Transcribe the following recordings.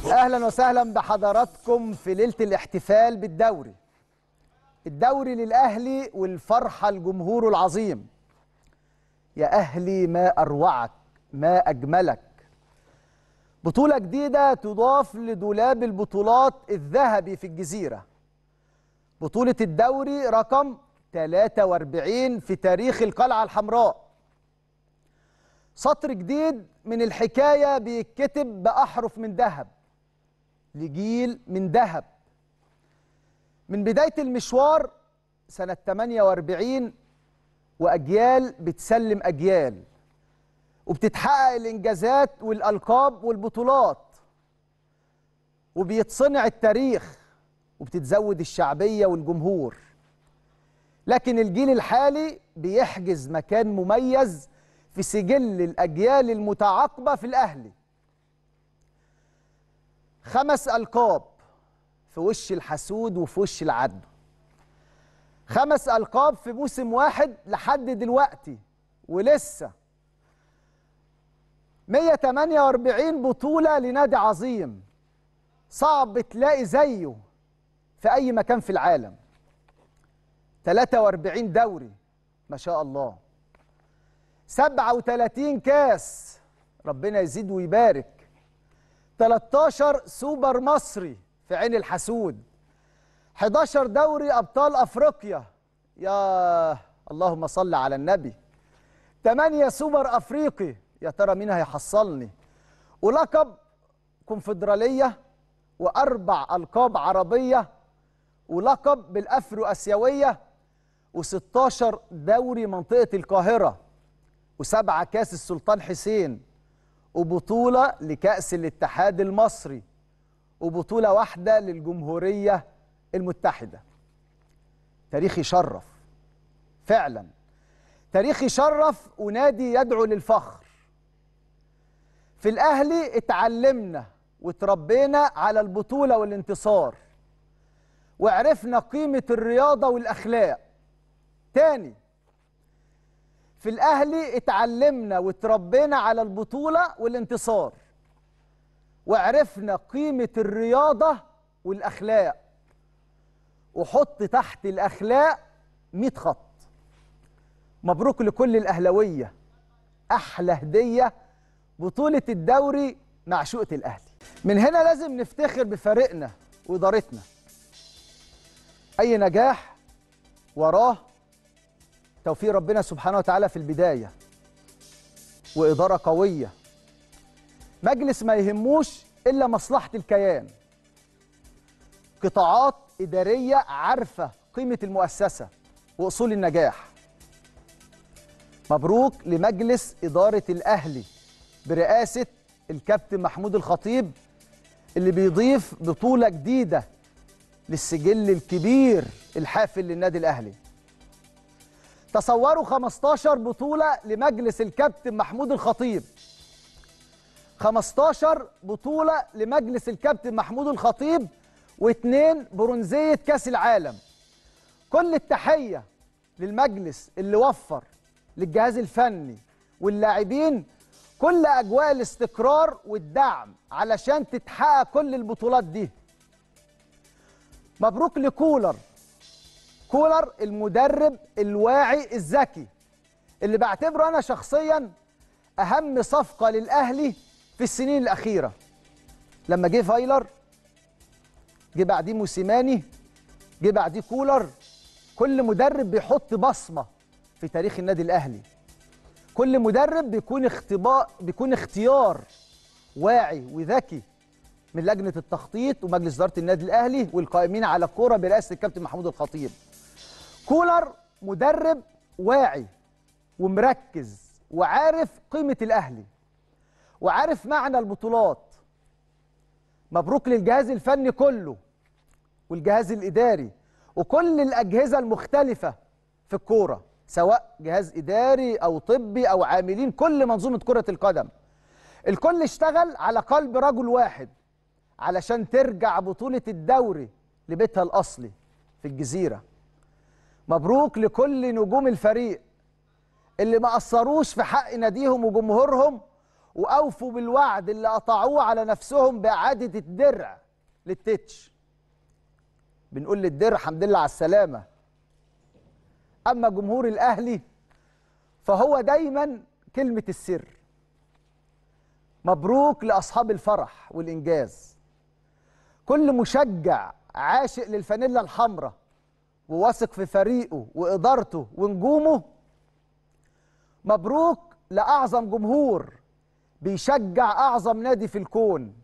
اهلا وسهلا بحضراتكم في ليله الاحتفال بالدوري الدوري للاهلي والفرحه الجمهور العظيم يا اهلي ما اروعك ما اجملك بطوله جديده تضاف لدولاب البطولات الذهبي في الجزيره بطوله الدوري رقم 43 في تاريخ القلعه الحمراء سطر جديد من الحكايه بيتكتب باحرف من ذهب لجيل من ذهب من بداية المشوار سنة 48 وأجيال بتسلم أجيال وبتتحقق الإنجازات والألقاب والبطولات وبيتصنع التاريخ وبتتزود الشعبية والجمهور لكن الجيل الحالي بيحجز مكان مميز في سجل الأجيال المتعاقبة في الأهلي خمس ألقاب في وش الحسود وفي وش العدو خمس ألقاب في موسم واحد لحد دلوقتي ولسه 148 بطولة لنادي عظيم صعب تلاقي زيه في أي مكان في العالم 43 دوري ما شاء الله 37 كاس ربنا يزيد ويبارك 13 سوبر مصري في عين الحسود 11 دوري ابطال افريقيا يا اللهم صل على النبي 8 سوبر افريقي يا ترى مين هيحصلني ولقب كونفدراليه واربع القاب عربيه ولقب بالافرو اسيويه و16 دوري منطقه القاهره وسبعه كاس السلطان حسين وبطولة لكأس الاتحاد المصري وبطولة واحدة للجمهورية المتحدة تاريخ يشرف فعلا تاريخ يشرف ونادي يدعو للفخر في الأهلي اتعلمنا وتربينا على البطولة والانتصار وعرفنا قيمة الرياضة والأخلاق تاني في الاهلي اتعلمنا وتربينا على البطوله والانتصار وعرفنا قيمه الرياضه والاخلاق وحط تحت الاخلاق 100 خط مبروك لكل الاهلاويه احلى هديه بطوله الدوري معشوقه الاهلي من هنا لازم نفتخر بفريقنا وادارتنا اي نجاح وراه توفيق ربنا سبحانه وتعالى في البداية وإدارة قوية مجلس ما يهموش إلا مصلحة الكيان قطاعات إدارية عارفة قيمة المؤسسة وأصول النجاح مبروك لمجلس إدارة الأهلي برئاسة الكابتن محمود الخطيب اللي بيضيف بطولة جديدة للسجل الكبير الحافل للنادي الأهلي تصوروا 15 بطولة لمجلس الكابتن محمود الخطيب 15 بطولة لمجلس الكابتن محمود الخطيب واثنين برونزية كأس العالم كل التحية للمجلس اللي وفر للجهاز الفني واللاعبين كل أجواء الاستقرار والدعم علشان تتحقق كل البطولات دي مبروك لكولر كولر المدرب الواعي الذكي اللي بعتبره انا شخصيا اهم صفقه للاهلي في السنين الاخيره لما جه فايلر جه بعديه موسيماني جه بعديه كولر كل مدرب بيحط بصمه في تاريخ النادي الاهلي كل مدرب بيكون اختباء بيكون اختيار واعي وذكي من لجنه التخطيط ومجلس اداره النادي الاهلي والقائمين على الكوره برئاسه الكابتن محمود الخطيب كولر مدرب واعي ومركز وعارف قيمة الأهلي وعارف معنى البطولات مبروك للجهاز الفني كله والجهاز الإداري وكل الأجهزة المختلفة في الكورة سواء جهاز إداري أو طبي أو عاملين كل منظومة كرة القدم الكل اشتغل على قلب رجل واحد علشان ترجع بطولة الدوري لبيتها الأصلي في الجزيرة مبروك لكل نجوم الفريق اللي ما قصروش في حق ناديهم وجمهورهم واوفوا بالوعد اللي قطعوه على نفسهم باعاده الدرع للتتش بنقول للدرع الحمد لله على السلامه اما جمهور الاهلي فهو دايما كلمه السر مبروك لاصحاب الفرح والانجاز كل مشجع عاشق للفانيلا الحمراء وواثق في فريقه وادارته ونجومه مبروك لاعظم جمهور بيشجع اعظم نادي في الكون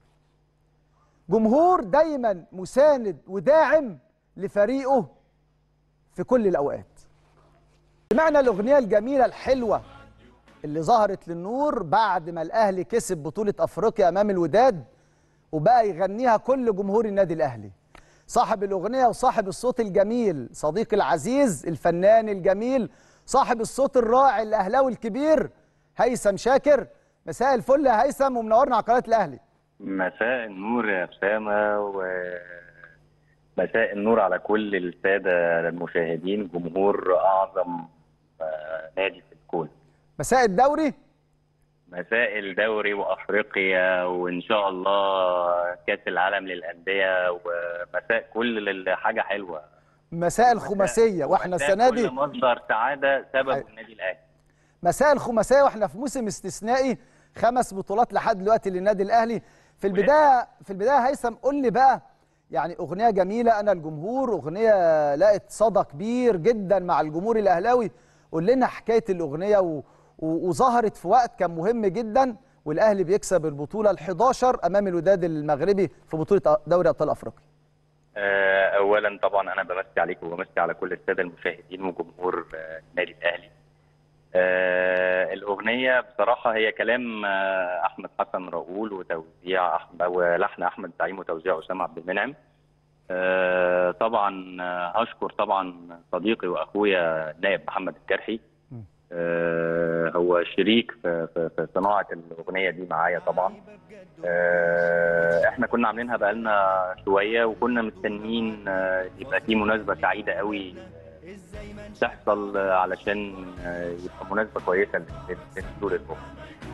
جمهور دايما مساند وداعم لفريقه في كل الاوقات سمعنا الاغنيه الجميله الحلوه اللي ظهرت للنور بعد ما الاهلي كسب بطوله افريقيا امام الوداد وبقى يغنيها كل جمهور النادي الاهلي صاحب الاغنيه وصاحب الصوت الجميل صديقي العزيز الفنان الجميل صاحب الصوت الرائع الاهلاوي الكبير هيثم شاكر مساء الفل يا هيثم ومنورنا على قناه الاهلي مساء النور يا أسامة ومساء النور على كل السادة المشاهدين جمهور أعظم آه، نادي في الكون مساء الدوري مساء الدوري وأفريقيا وإن شاء الله كأس العالم للأندية ومساء كل حاجة حلوة مساء الخماسيه واحنا مساء السنه كل دي مصدر سعادة سبب أيوة. النادي الأهلي مساء الخماسيه واحنا في موسم استثنائي خمس بطولات لحد دلوقتي للنادي الاهلي في البدايه في البدايه هيثم قول لي بقى يعني اغنيه جميله انا الجمهور اغنيه لقت صدى كبير جدا مع الجمهور الاهلاوي قول لنا حكايه الاغنيه و... و... وظهرت في وقت كان مهم جدا والاهلي بيكسب البطوله ال11 امام الوداد المغربي في بطوله دوري ابطال افريقيا آه، اولا طبعا انا بمسي عليك وبمسي على كل الساده المشاهدين وجمهور آه، النادي الاهلي آه، الاغنيه بصراحه هي كلام آه، احمد حسن راؤول وتوزيع احمد ولحن احمد زعيم وتوزيع اسامه عبد المنعم آه، طبعا آه، هشكر طبعا صديقي واخويا النائب محمد الجرحي آه، هو شريك في في- في صناعه الاغنيه دي معايا طبعا آه، احنا كنا عاملينها بقالنا شويه وكنا مستنيين آه، يبقى في مناسبه سعيده قوي آه، تحصل آه، علشان آه، يبقى مناسبه كويسه لل- لنزول الاغنيه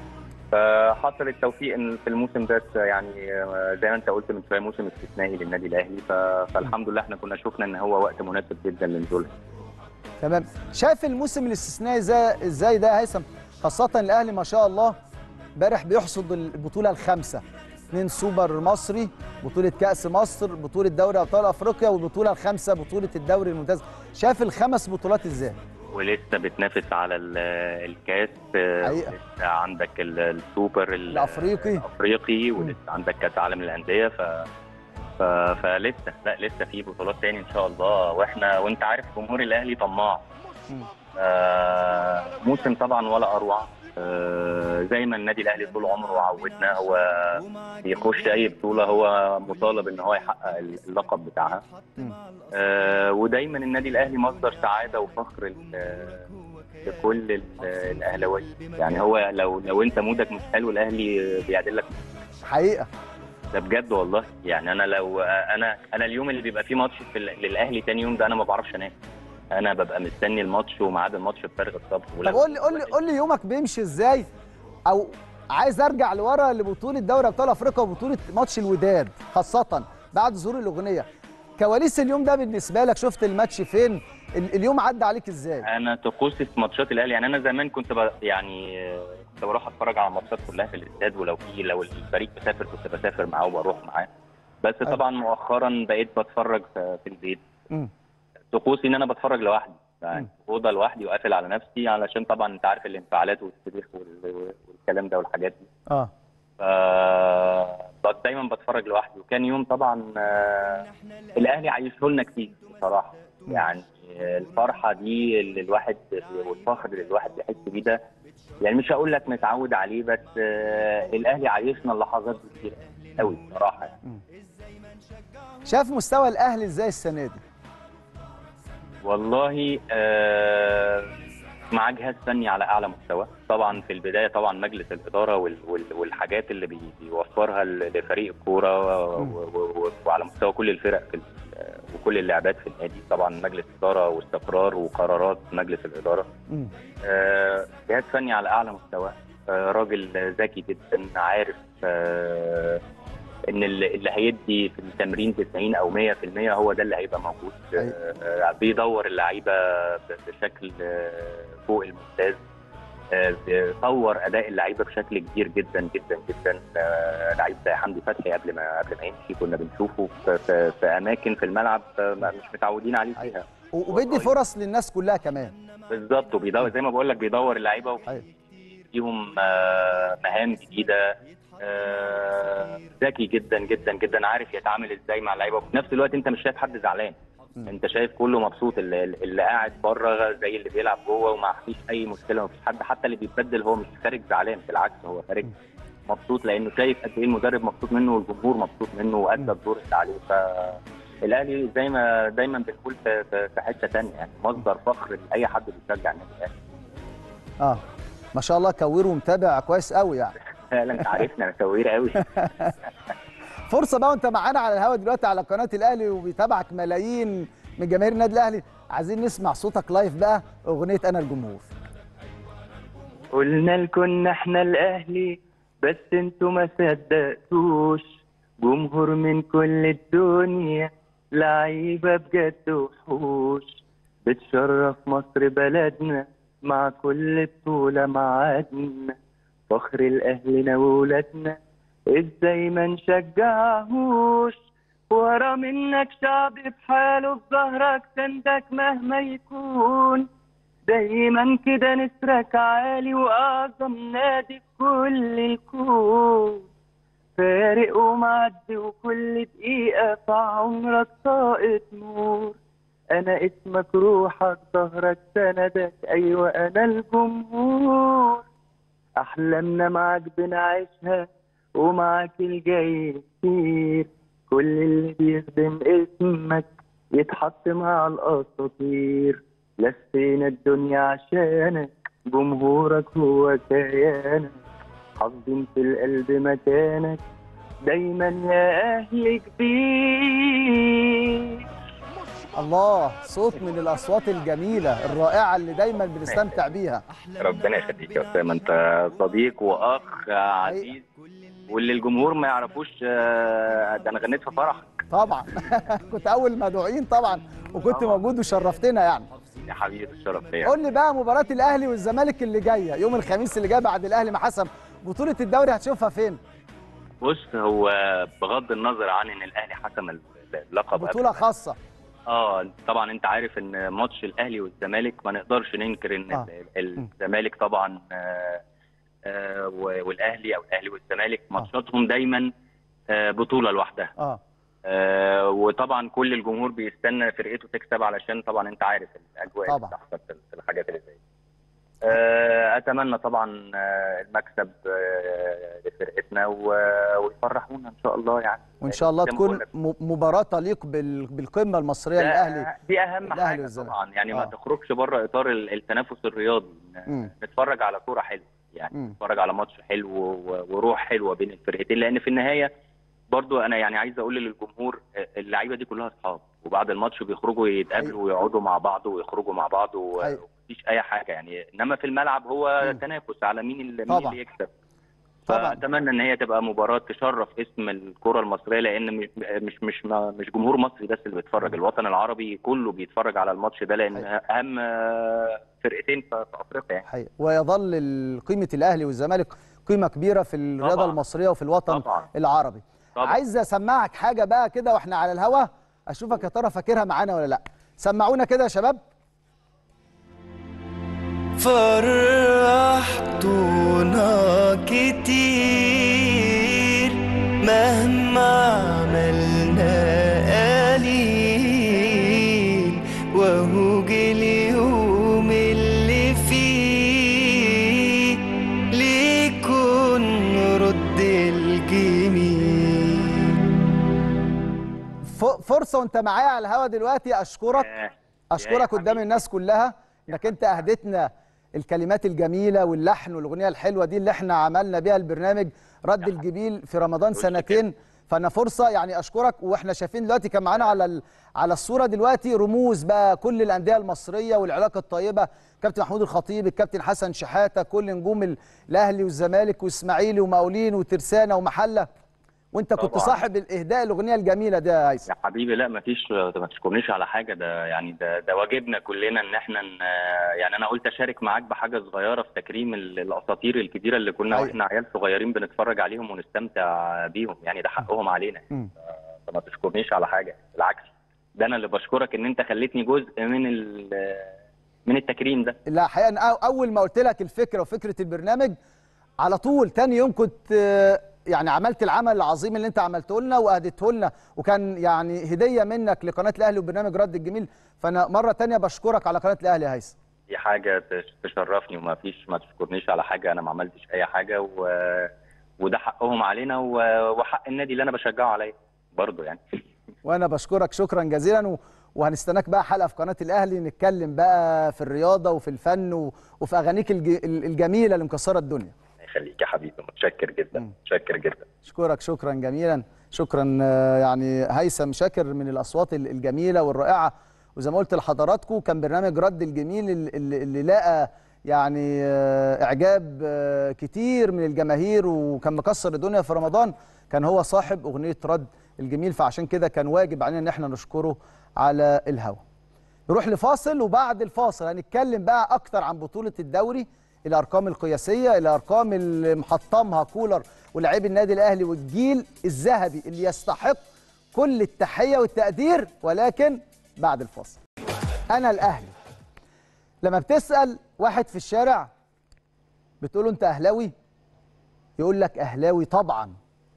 فحصل التوفيق ان في الموسم ده يعني آه، زي ما انت قلت من شويه موسم استثنائي للنادي الاهلي ف- فالحمد لله احنا كنا شفنا ان هو وقت مناسب جدا لنزولها تمام شايف الموسم الاستثنائي ازاي ازاي ده يا هيثم خاصه الاهلي ما شاء الله امبارح بيحصد البطوله الخامسه اثنين سوبر مصري بطوله كاس مصر بطوله دوري ابطال افريقيا والبطوله الخامسه بطوله الدوري الممتاز شايف الخمس بطولات ازاي ولسه بتنافس على ال- الكاس آه، حقيقة. ولسه عندك ال- السوبر ال- الأفريقي. الافريقي ولسه عندك كاس عالم للانديه ف ف... فلسه لا لسه في بطولات تاني ان شاء الله واحنا وانت عارف جمهور الاهلي طماع مم. آه موسم طبعا ولا اروع آه زي ما النادي الاهلي طول عمره عودنا هو بيخش اي بطوله هو مطالب ان هو يحقق اللقب بتاعها مم. آه ودايما النادي الاهلي مصدر سعاده وفخر ل- لكل ال- الاهلاويه يعني هو لو لو انت مودك مش حلو الاهلي بيعدل لك حقيقه ده بجد والله يعني انا لو انا انا اليوم اللي بيبقى فيه ماتش في ال- للاهلي تاني يوم ده انا ما بعرفش انام انا ببقى مستني الماتش وميعاد الماتش بفارغ الصبر طب قول لي قول لي قول لي يومك بيمشي ازاي او عايز ارجع لورا لبطوله دوري ابطال افريقيا وبطوله ماتش الوداد خاصه بعد ظهور الاغنيه كواليس اليوم ده بالنسبه لك شفت الماتش فين ال- اليوم عدى عليك ازاي انا طقوسي في ماتشات الاهلي يعني انا زمان كنت ب... يعني آه، كنت بروح اتفرج على الماتشات كلها في الاستاد ولو في لو الفريق مسافر كنت بسافر معاه وبروح معاه بس أيوة. طبعا مؤخرا بقيت بتفرج في في البيت مم. طقوسي ان انا بتفرج لوحدي يعني مم. اوضه لوحدي وقافل على نفسي علشان طبعا انت عارف الانفعالات والصريخ وال- والكلام ده والحاجات دي اه ف بس دايما بتفرج لوحدي وكان يوم طبعا آه، الاهلي عايشه لنا كتير بصراحه يعني الفرحه دي اللي الواحد والفخر اللي الواحد بيحس بيه ده يعني مش هقول لك متعود عليه بس آه، الاهلي عايشنا اللحظات دي كتير قوي بصراحه يعني. شايف مستوى الاهلي ازاي السنه دي والله آه، مع جهاز فني على اعلى مستوى طبعا في البدايه طبعا مجلس الاداره وال- وال- والحاجات اللي بي- بيوفرها ل- لفريق الكوره و- و- و- وعلى مستوى كل الفرق في ال- آه، وكل اللاعبات في النادي طبعا مجلس اداره واستقرار وقرارات مجلس الاداره مم. آه، جهاز فني على اعلى مستوى آه، راجل ذكي جدا عارف آه، ان اللي اللي هيدي في التمرين 90 او 100% هو ده اللي هيبقى موجود أيوة. آه، بيدور اللعيبه ب- بشكل آه، فوق الممتاز آه، بيطور اداء اللعيبه بشكل كبير جدا جدا جدا آه، لعيب زي حمدي فتحي قبل ما قبل ما يمشي كنا بنشوفه في, في, في اماكن في الملعب آه، ما- مش متعودين عليه فيها و- وبيدي فرص للناس كلها كمان بالظبط وبيدور زي ما بقول لك بيدور اللعيبه أيوة. وبيديهم آه، مهام جديده آه، ذكي جدا جدا جدا عارف يتعامل ازاي مع اللعيبه وفي نفس الوقت انت مش شايف حد زعلان مم. انت شايف كله مبسوط اللي, اللي قاعد بره زي اللي بيلعب جوه وما فيش اي مشكله ما فيش حد حتى اللي بيتبدل هو مش خارج زعلان بالعكس هو خارج مبسوط لانه شايف قد ايه المدرب مبسوط منه والجمهور مبسوط منه وادى الدور اللي عليه ف الاهلي زي ما دايما بنقول في, في, في حته ثانيه يعني مصدر فخر لاي حد بيشجع النادي الاهلي اه ما شاء الله كوير ومتابع كويس قوي يعني فعلا انت عارفنا انا كوير قوي فرصه بقى وانت معانا على الهوا دلوقتي على قناه الاهلي وبيتابعك ملايين من جماهير النادي الاهلي عايزين نسمع صوتك لايف بقى اغنيه انا الجمهور قلنا لكم احنا الاهلي بس انتوا ما صدقتوش جمهور من كل الدنيا لعيبه بجد وحوش بتشرف مصر بلدنا مع كل بطوله معادنا فخر الاهلنا وولادنا ازاي ما نشجعهوش ورا منك شعب بحاله في ظهرك سندك مهما يكون دايما كده نسرك عالي واعظم نادي في كل الكون فارق ومعدي وكل دقيقة في عمرك طاقة نور أنا اسمك روحك ظهرك سندك أيوة أنا الجمهور أحلامنا معاك بنعيشها ومعاك الجاي كتير كل اللي بيخدم اسمك يتحط مع الأساطير لفينا الدنيا عشانك جمهورك هو كيانك حافظين في القلب مكانك دايما يا أهل كبير الله صوت من الاصوات الجميله الرائعه اللي دايما بنستمتع بيها ربنا يخليك يا أسامة أنت صديق وأخ عزيز واللي الجمهور ما يعرفوش آه، ده أنا غنيت في فرحك طبعا كنت اول مدعوين طبعا وكنت طبعاً. موجود وشرفتنا يعني يا حبيبي الشرف ليا قول لي بقى مباراه الاهلي والزمالك اللي جايه يوم الخميس اللي جاي بعد الاهلي ما حسم بطوله الدوري هتشوفها فين بص هو بغض النظر عن ان الاهلي حسم اللقب قبل بطوله خاصه اه طبعا انت عارف ان ماتش الاهلي والزمالك ما نقدرش ننكر ان آه. ال- الزمالك طبعا آه، آه، و- والاهلي او الاهلي والزمالك ماتشاتهم دايما آه، بطوله لوحدها اه آه، وطبعا كل الجمهور بيستنى فرقته تكسب علشان طبعا انت عارف الاجواء اللي طبعاً. بتحصل في في الحاجات اللي زي دي. آه، اتمنى طبعا آه، المكسب آه، لفرقتنا و- ويفرحونا ان شاء الله يعني وان شاء الله زي ما تكون بقول لك. م- مباراه تليق بال- بالقمه المصريه ده- للاهلي دي اهم الأهلي حاجه والزمالك. طبعا يعني آه. ما تخرجش بره اطار ال- التنافس الرياضي مم. نتفرج على كوره حلوه يعني مم. نتفرج على ماتش حلو و- وروح حلوه بين الفرقتين لان في النهايه برضو انا يعني عايز اقول للجمهور آه، اللعيبه دي كلها اصحاب وبعد الماتش بيخرجوا يتقابلوا ويقعدوا مع بعض ويخرجوا مع بعض و- حقيقي. ومفيش اي حاجه يعني انما في الملعب هو مم. تنافس على مين اللي مين طبعاً. اللي يكسب طبعاً. فاتمنى ان هي تبقى مباراه تشرف اسم الكره المصريه لان مش مش مش, مش جمهور مصري بس اللي بيتفرج الوطن العربي كله بيتفرج على الماتش ده لان حقيقي. اهم آه، فرقتين في في افريقيا يعني حقيقي ويظل ال- قيمه الاهلي والزمالك قيمه كبيره في الرياضه طبعاً. المصريه وفي الوطن طبعاً. العربي طبعاً. عايز اسمعك حاجه بقى كده واحنا على الهوا اشوفك يا ترى فاكرها معانا ولا لا سمعونا كده يا شباب فرحتونا كتير مهما عملنا قليل وهو جه اليوم اللي فيه ليكون رد الجميل ف- فرصه وانت معايا على الهوا دلوقتي اشكرك آه، اشكرك يا قدام حبيبي. الناس كلها انك انت اهدتنا الكلمات الجميله واللحن والاغنيه الحلوه دي اللي احنا عملنا بيها البرنامج رد الجبيل في رمضان تقولش سنتين فانا فرصه يعني اشكرك واحنا شايفين دلوقتي كان معانا على ال- على الصوره دلوقتي رموز بقى كل الانديه المصريه والعلاقه الطيبه كابتن محمود الخطيب الكابتن حسن شحاته كل نجوم ال- الاهلي والزمالك واسماعيلي ومقاولين وترسانه ومحله وانت كنت طبعاً. صاحب الاهداء الاغنيه الجميله ده يا هيثم يا حبيبي لا ما فيش ما تشكرنيش على حاجه ده يعني ده ده واجبنا كلنا ان احنا ن- يعني انا قلت اشارك معاك بحاجه صغيره في تكريم ال- الاساطير الكبيره اللي كنا أيوة. واحنا عيال صغيرين بنتفرج عليهم ونستمتع بيهم يعني ده حقهم علينا مم. فما تشكرنيش على حاجه بالعكس ده انا اللي بشكرك ان انت خليتني جزء من ال- من التكريم ده لا حقيقة أنا أو- أول ما قلت لك الفكرة وفكرة البرنامج على طول تاني يوم كنت آه، يعني عملت العمل العظيم اللي أنت عملته لنا وأهديته لنا وكان يعني هدية منك لقناة الأهلي وبرنامج رد الجميل فأنا مرة تانية بشكرك على قناة الأهلي يا هيثم دي حاجه تش- تشرفني وما فيش ما تشكرنيش على حاجه انا ما عملتش اي حاجه و... وده حقهم علينا و... وحق النادي اللي انا بشجعه عليا برضه يعني وأنا بشكرك شكرا جزيلا و... وهنستناك بقى حلقة في قناة الأهلي نتكلم بقى في الرياضة وفي الفن و... وفي أغانيك الج... الجميلة اللي مكسرة الدنيا يخليك يا حبيبي متشكر جدا متشكر جدا اشكرك شكرا جميلا شكرا آه، يعني هيثم شاكر من الاصوات ال- الجميله والرائعه وزي ما قلت لحضراتكم كان برنامج رد الجميل ال- اللي, اللي لقى يعني آه، اعجاب آه، كتير من الجماهير وكان مكسر الدنيا في رمضان كان هو صاحب اغنيه رد الجميل فعشان كده كان واجب علينا ان احنا نشكره على الهوا نروح لفاصل وبعد الفاصل هنتكلم بقى اكتر عن بطوله الدوري الارقام القياسيه الارقام اللي محطمها كولر ولاعبي النادي الاهلي والجيل الذهبي اللي يستحق كل التحيه والتقدير ولكن بعد الفاصل انا الاهلي لما بتسال واحد في الشارع بتقول له انت اهلاوي يقول لك اهلاوي طبعا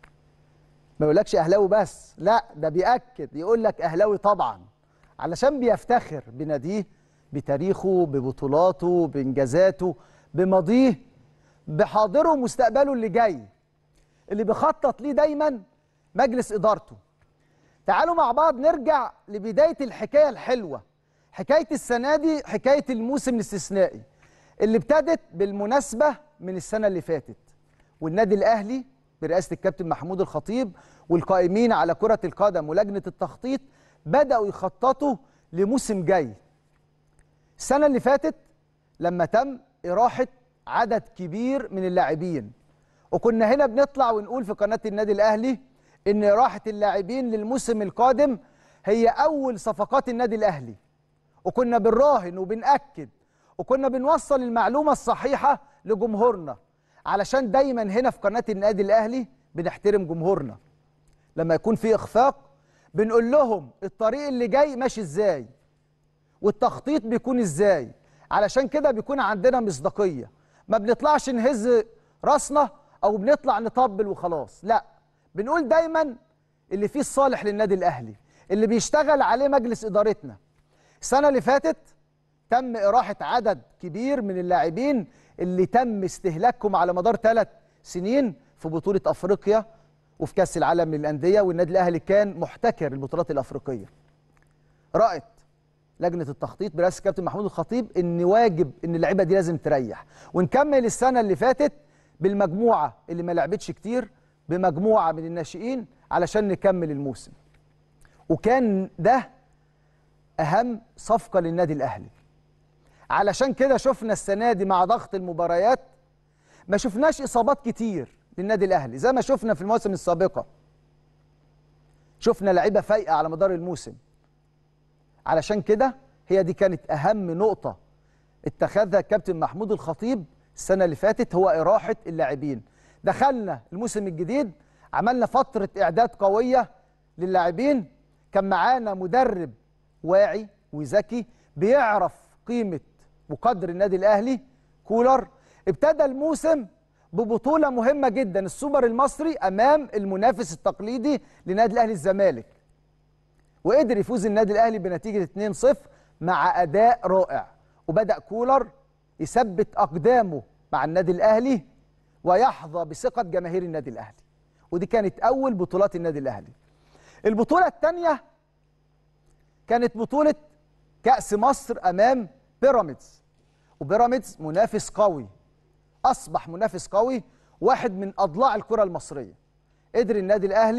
ما يقولكش اهلاوي بس لا ده بيأكد يقول لك اهلاوي طبعا علشان بيفتخر بناديه بتاريخه ببطولاته بانجازاته بماضيه بحاضره ومستقبله اللي جاي اللي بيخطط ليه دايما مجلس ادارته تعالوا مع بعض نرجع لبدايه الحكايه الحلوه حكايه السنه دي حكايه الموسم الاستثنائي اللي ابتدت بالمناسبه من السنه اللي فاتت والنادي الاهلي برئاسه الكابتن محمود الخطيب والقائمين على كره القدم ولجنه التخطيط بداوا يخططوا لموسم جاي السنه اللي فاتت لما تم اراحه عدد كبير من اللاعبين وكنا هنا بنطلع ونقول في قناه النادي الاهلي ان راحه اللاعبين للموسم القادم هي اول صفقات النادي الاهلي وكنا بنراهن وبنأكد وكنا بنوصل المعلومة الصحيحة لجمهورنا علشان دايما هنا في قناة النادي الأهلي بنحترم جمهورنا لما يكون في إخفاق بنقول لهم الطريق اللي جاي ماشي إزاي والتخطيط بيكون إزاي علشان كده بيكون عندنا مصداقية ما بنطلعش نهز راسنا أو بنطلع نطبل وخلاص لا بنقول دايما اللي فيه الصالح للنادي الأهلي اللي بيشتغل عليه مجلس إدارتنا السنة اللي فاتت تم إراحة عدد كبير من اللاعبين اللي تم استهلاكهم على مدار ثلاث سنين في بطولة أفريقيا وفي كأس العالم للأندية والنادي الأهلي كان محتكر البطولات الأفريقية رأت لجنة التخطيط برئاسة الكابتن محمود الخطيب إن واجب إن اللعيبة دي لازم تريح ونكمل السنة اللي فاتت بالمجموعة اللي ما لعبتش كتير بمجموعة من الناشئين علشان نكمل الموسم وكان ده اهم صفقه للنادي الاهلي علشان كده شفنا السنه دي مع ضغط المباريات ما شفناش اصابات كتير للنادي الاهلي زي ما شفنا في المواسم السابقه شفنا لعيبه فايقه على مدار الموسم علشان كده هي دي كانت اهم نقطه اتخذها الكابتن محمود الخطيب السنه اللي فاتت هو اراحه اللاعبين دخلنا الموسم الجديد عملنا فتره اعداد قويه للاعبين كان معانا مدرب واعي وذكي بيعرف قيمه وقدر النادي الاهلي كولر ابتدى الموسم ببطوله مهمه جدا السوبر المصري امام المنافس التقليدي لنادي الاهلي الزمالك وقدر يفوز النادي الاهلي بنتيجه 2-0 مع اداء رائع وبدا كولر يثبت اقدامه مع النادي الاهلي ويحظى بثقه جماهير النادي الاهلي ودي كانت اول بطولات النادي الاهلي البطوله الثانيه كانت بطوله كاس مصر امام بيراميدز وبيراميدز منافس قوي اصبح منافس قوي واحد من اضلاع الكره المصريه قدر النادي الاهلي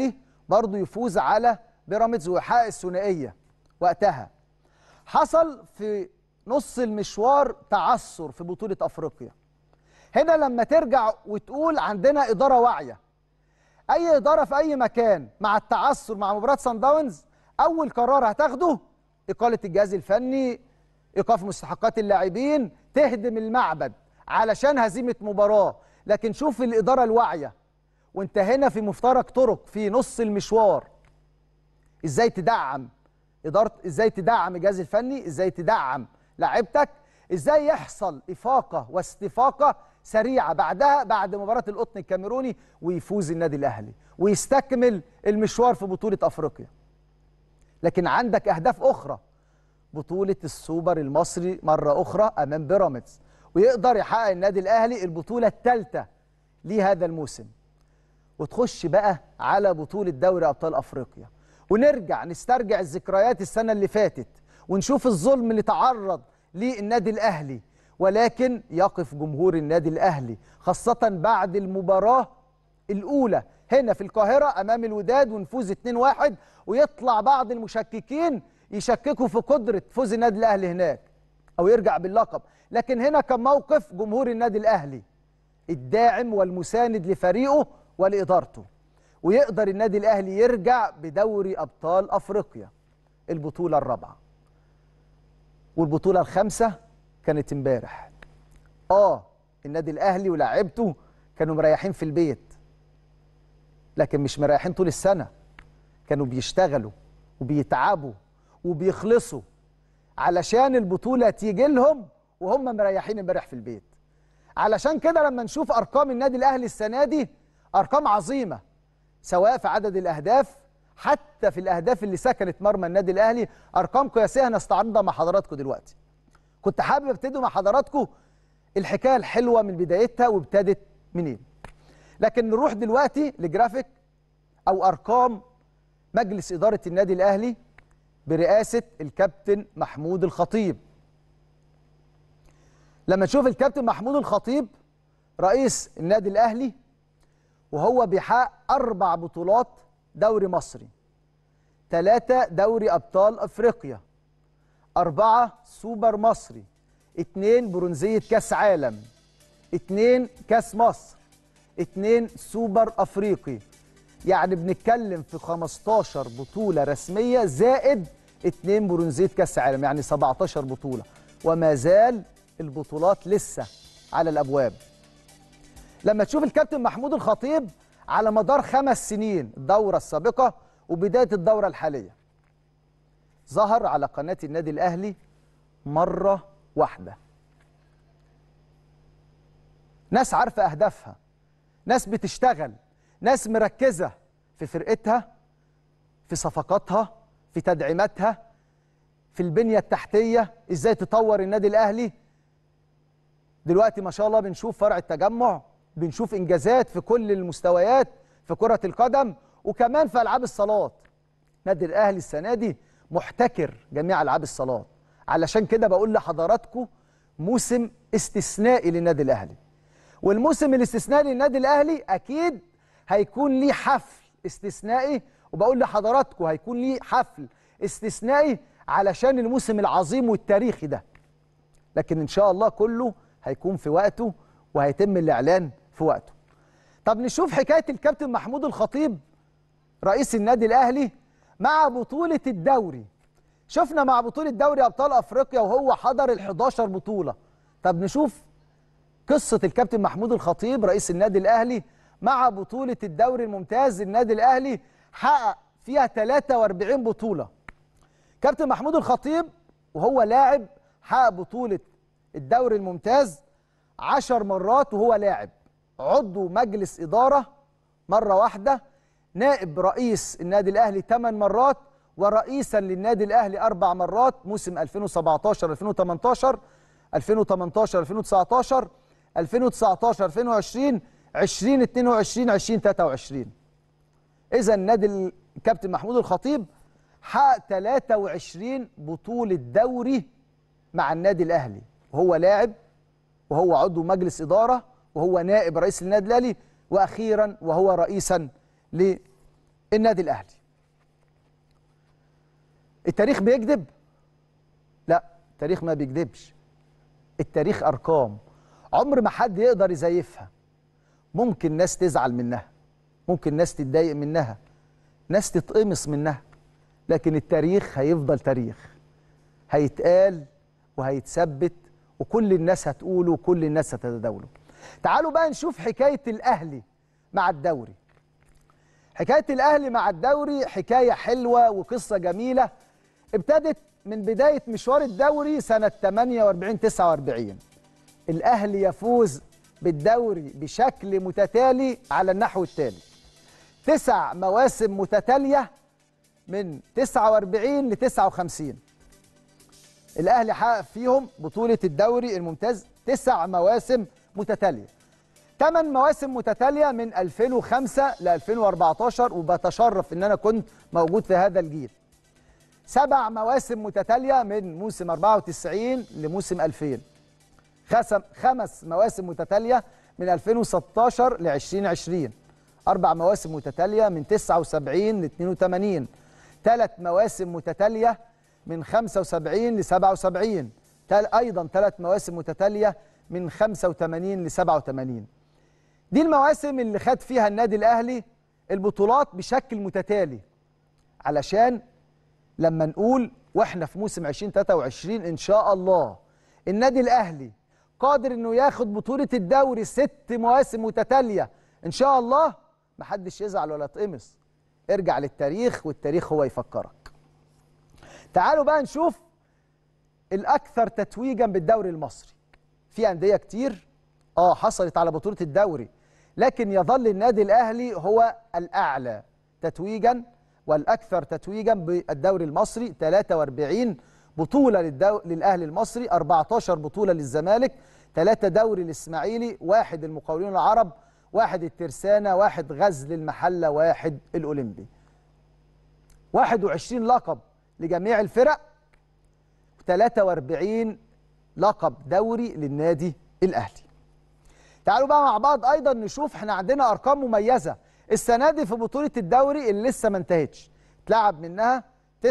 برضه يفوز على بيراميدز ويحقق الثنائيه وقتها حصل في نص المشوار تعثر في بطوله افريقيا هنا لما ترجع وتقول عندنا اداره واعيه اي اداره في اي مكان مع التعثر مع مباراه سان داونز اول قرار هتاخده اقاله الجهاز الفني ايقاف مستحقات اللاعبين تهدم المعبد علشان هزيمه مباراه لكن شوف الاداره الواعيه وانت هنا في مفترق طرق في نص المشوار ازاي تدعم اداره ازاي تدعم الجهاز الفني ازاي تدعم لاعيبتك ازاي يحصل افاقه واستفاقه سريعه بعدها بعد مباراه القطن الكاميروني ويفوز النادي الاهلي ويستكمل المشوار في بطوله افريقيا لكن عندك اهداف اخرى بطوله السوبر المصري مره اخرى امام بيراميدز ويقدر يحقق النادي الاهلي البطوله الثالثه ليه هذا الموسم وتخش بقى على بطوله دوري ابطال افريقيا ونرجع نسترجع الذكريات السنه اللي فاتت ونشوف الظلم اللي تعرض للنادي الاهلي ولكن يقف جمهور النادي الاهلي خاصه بعد المباراه الاولى هنا في القاهره امام الوداد ونفوز 2-1 ويطلع بعض المشككين يشككوا في قدره فوز النادي الاهلي هناك او يرجع باللقب لكن هنا كان موقف جمهور النادي الاهلي الداعم والمساند لفريقه ولادارته ويقدر النادي الاهلي يرجع بدوري ابطال افريقيا البطوله الرابعه والبطوله الخامسه كانت امبارح اه النادي الاهلي ولاعيبته كانوا مريحين في البيت لكن مش مريحين طول السنه كانوا بيشتغلوا وبيتعبوا وبيخلصوا علشان البطوله تيجي لهم وهم مريحين امبارح في البيت علشان كده لما نشوف ارقام النادي الاهلي السنه دي ارقام عظيمه سواء في عدد الاهداف حتى في الاهداف اللي سكنت مرمى النادي الاهلي ارقام قياسيه هنستعرضها مع حضراتكم دلوقتي كنت حابب ابتدي مع حضراتكم الحكايه الحلوه من بدايتها وابتدت منين لكن نروح دلوقتي لجرافيك او ارقام مجلس اداره النادي الاهلي برئاسه الكابتن محمود الخطيب لما نشوف الكابتن محمود الخطيب رئيس النادي الاهلي وهو بيحقق اربع بطولات دوري مصري ثلاثة دوري أبطال أفريقيا أربعة سوبر مصري اتنين برونزية كاس عالم اتنين كاس مصر اتنين سوبر أفريقي يعني بنتكلم في 15 بطولة رسمية زائد اتنين برونزية كاس عالم يعني 17 بطولة وما زال البطولات لسه على الأبواب لما تشوف الكابتن محمود الخطيب على مدار خمس سنين الدورة السابقة وبداية الدورة الحالية ظهر على قناة النادي الأهلي مرة واحدة ناس عارفة أهدافها ناس بتشتغل ناس مركزة في فرقتها في صفقاتها في تدعيماتها في البنية التحتية ازاي تطور النادي الأهلي دلوقتي ما شاء الله بنشوف فرع التجمع بنشوف انجازات في كل المستويات في كرة القدم وكمان في العاب الصالات نادي الاهلي السنه دي محتكر جميع العاب الصالات علشان كده بقول لحضراتكم موسم استثنائي للنادي الاهلي والموسم الاستثنائي للنادي الاهلي اكيد هيكون ليه حفل استثنائي وبقول لحضراتكم هيكون ليه حفل استثنائي علشان الموسم العظيم والتاريخي ده لكن ان شاء الله كله هيكون في وقته وهيتم الاعلان في وقته طب نشوف حكايه الكابتن محمود الخطيب رئيس النادي الاهلي مع بطوله الدوري شفنا مع بطوله دوري ابطال افريقيا وهو حضر ال11 بطوله طب نشوف قصه الكابتن محمود الخطيب رئيس النادي الاهلي مع بطوله الدوري الممتاز النادي الاهلي حقق فيها 43 بطوله كابتن محمود الخطيب وهو لاعب حقق بطوله الدوري الممتاز 10 مرات وهو لاعب عضو مجلس اداره مره واحده نائب رئيس النادي الاهلي 8 مرات ورئيسا للنادي الاهلي اربع مرات موسم 2017 2018 2018 2019 2019 2020 2022 2023 اذا النادي الكابتن محمود الخطيب حقق 23 بطوله دوري مع النادي الاهلي وهو لاعب وهو عضو مجلس اداره وهو نائب رئيس النادي الاهلي واخيرا وهو رئيسا النادي الاهلي التاريخ بيكذب لا التاريخ ما بيكذبش التاريخ ارقام عمر ما حد يقدر يزيفها ممكن ناس تزعل منها ممكن ناس تتضايق منها ناس تتقمص منها لكن التاريخ هيفضل تاريخ هيتقال وهيتثبت وكل الناس هتقوله وكل الناس هتتداوله تعالوا بقى نشوف حكاية الأهلي مع الدوري حكاية الأهلي مع الدوري حكاية حلوة وقصة جميلة ابتدت من بداية مشوار الدوري سنة 48 49 الأهلي يفوز بالدوري بشكل متتالي على النحو التالي تسع مواسم متتالية من 49 ل 59 الأهلي حقق فيهم بطولة الدوري الممتاز تسع مواسم متتالية ثمان مواسم متتالية من 2005 ل 2014 وبتشرف إن أنا كنت موجود في هذا الجيل سبع مواسم متتالية من موسم 94 لموسم 2000 خسم خمس مواسم متتالية من 2016 ل 2020 أربع مواسم متتالية من 79 ل 82 ثلاث مواسم متتالية من 75 ل 77 تل أيضا ثلاث مواسم متتالية من 85 ل 87 دي المواسم اللي خد فيها النادي الأهلي البطولات بشكل متتالي علشان لما نقول واحنا في موسم 2023 ان شاء الله النادي الاهلي قادر انه ياخد بطوله الدوري ست مواسم متتاليه ان شاء الله محدش يزعل ولا يتقمص ارجع للتاريخ والتاريخ هو يفكرك تعالوا بقى نشوف الاكثر تتويجا بالدوري المصري في انديه كتير اه حصلت على بطوله الدوري لكن يظل النادي الاهلي هو الاعلى تتويجا والاكثر تتويجا بالدوري المصري 43 بطوله للدو... للاهلي المصري 14 بطوله للزمالك 3 دوري للاسماعيلي واحد المقاولون العرب واحد الترسانه واحد غزل المحله واحد الاولمبي 21 لقب لجميع الفرق 43 لقب دوري للنادي الاهلي تعالوا بقى مع بعض ايضا نشوف احنا عندنا ارقام مميزه السنه دي في بطوله الدوري اللي لسه ما انتهتش اتلعب منها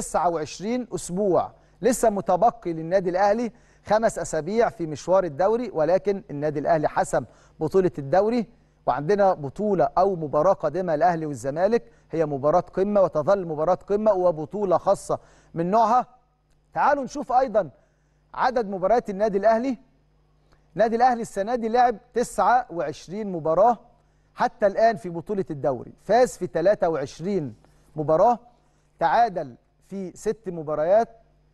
29 اسبوع لسه متبقي للنادي الاهلي خمس اسابيع في مشوار الدوري ولكن النادي الاهلي حسم بطوله الدوري وعندنا بطوله او مباراه قادمه الاهلي والزمالك هي مباراه قمه وتظل مباراه قمه وبطوله خاصه من نوعها تعالوا نشوف ايضا عدد مباريات النادي الاهلي النادي الاهلي السنه دي لعب 29 مباراه حتى الآن في بطولة الدوري فاز في 23 مباراة تعادل في ست مباريات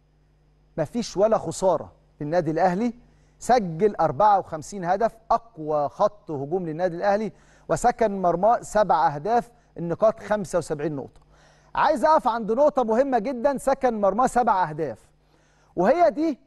مفيش ولا خسارة للنادي الأهلي سجل 54 هدف أقوى خط هجوم للنادي الأهلي وسكن مرماه سبع أهداف النقاط 75 نقطة عايز أقف عند نقطة مهمة جدا سكن مرماه سبع أهداف وهي دي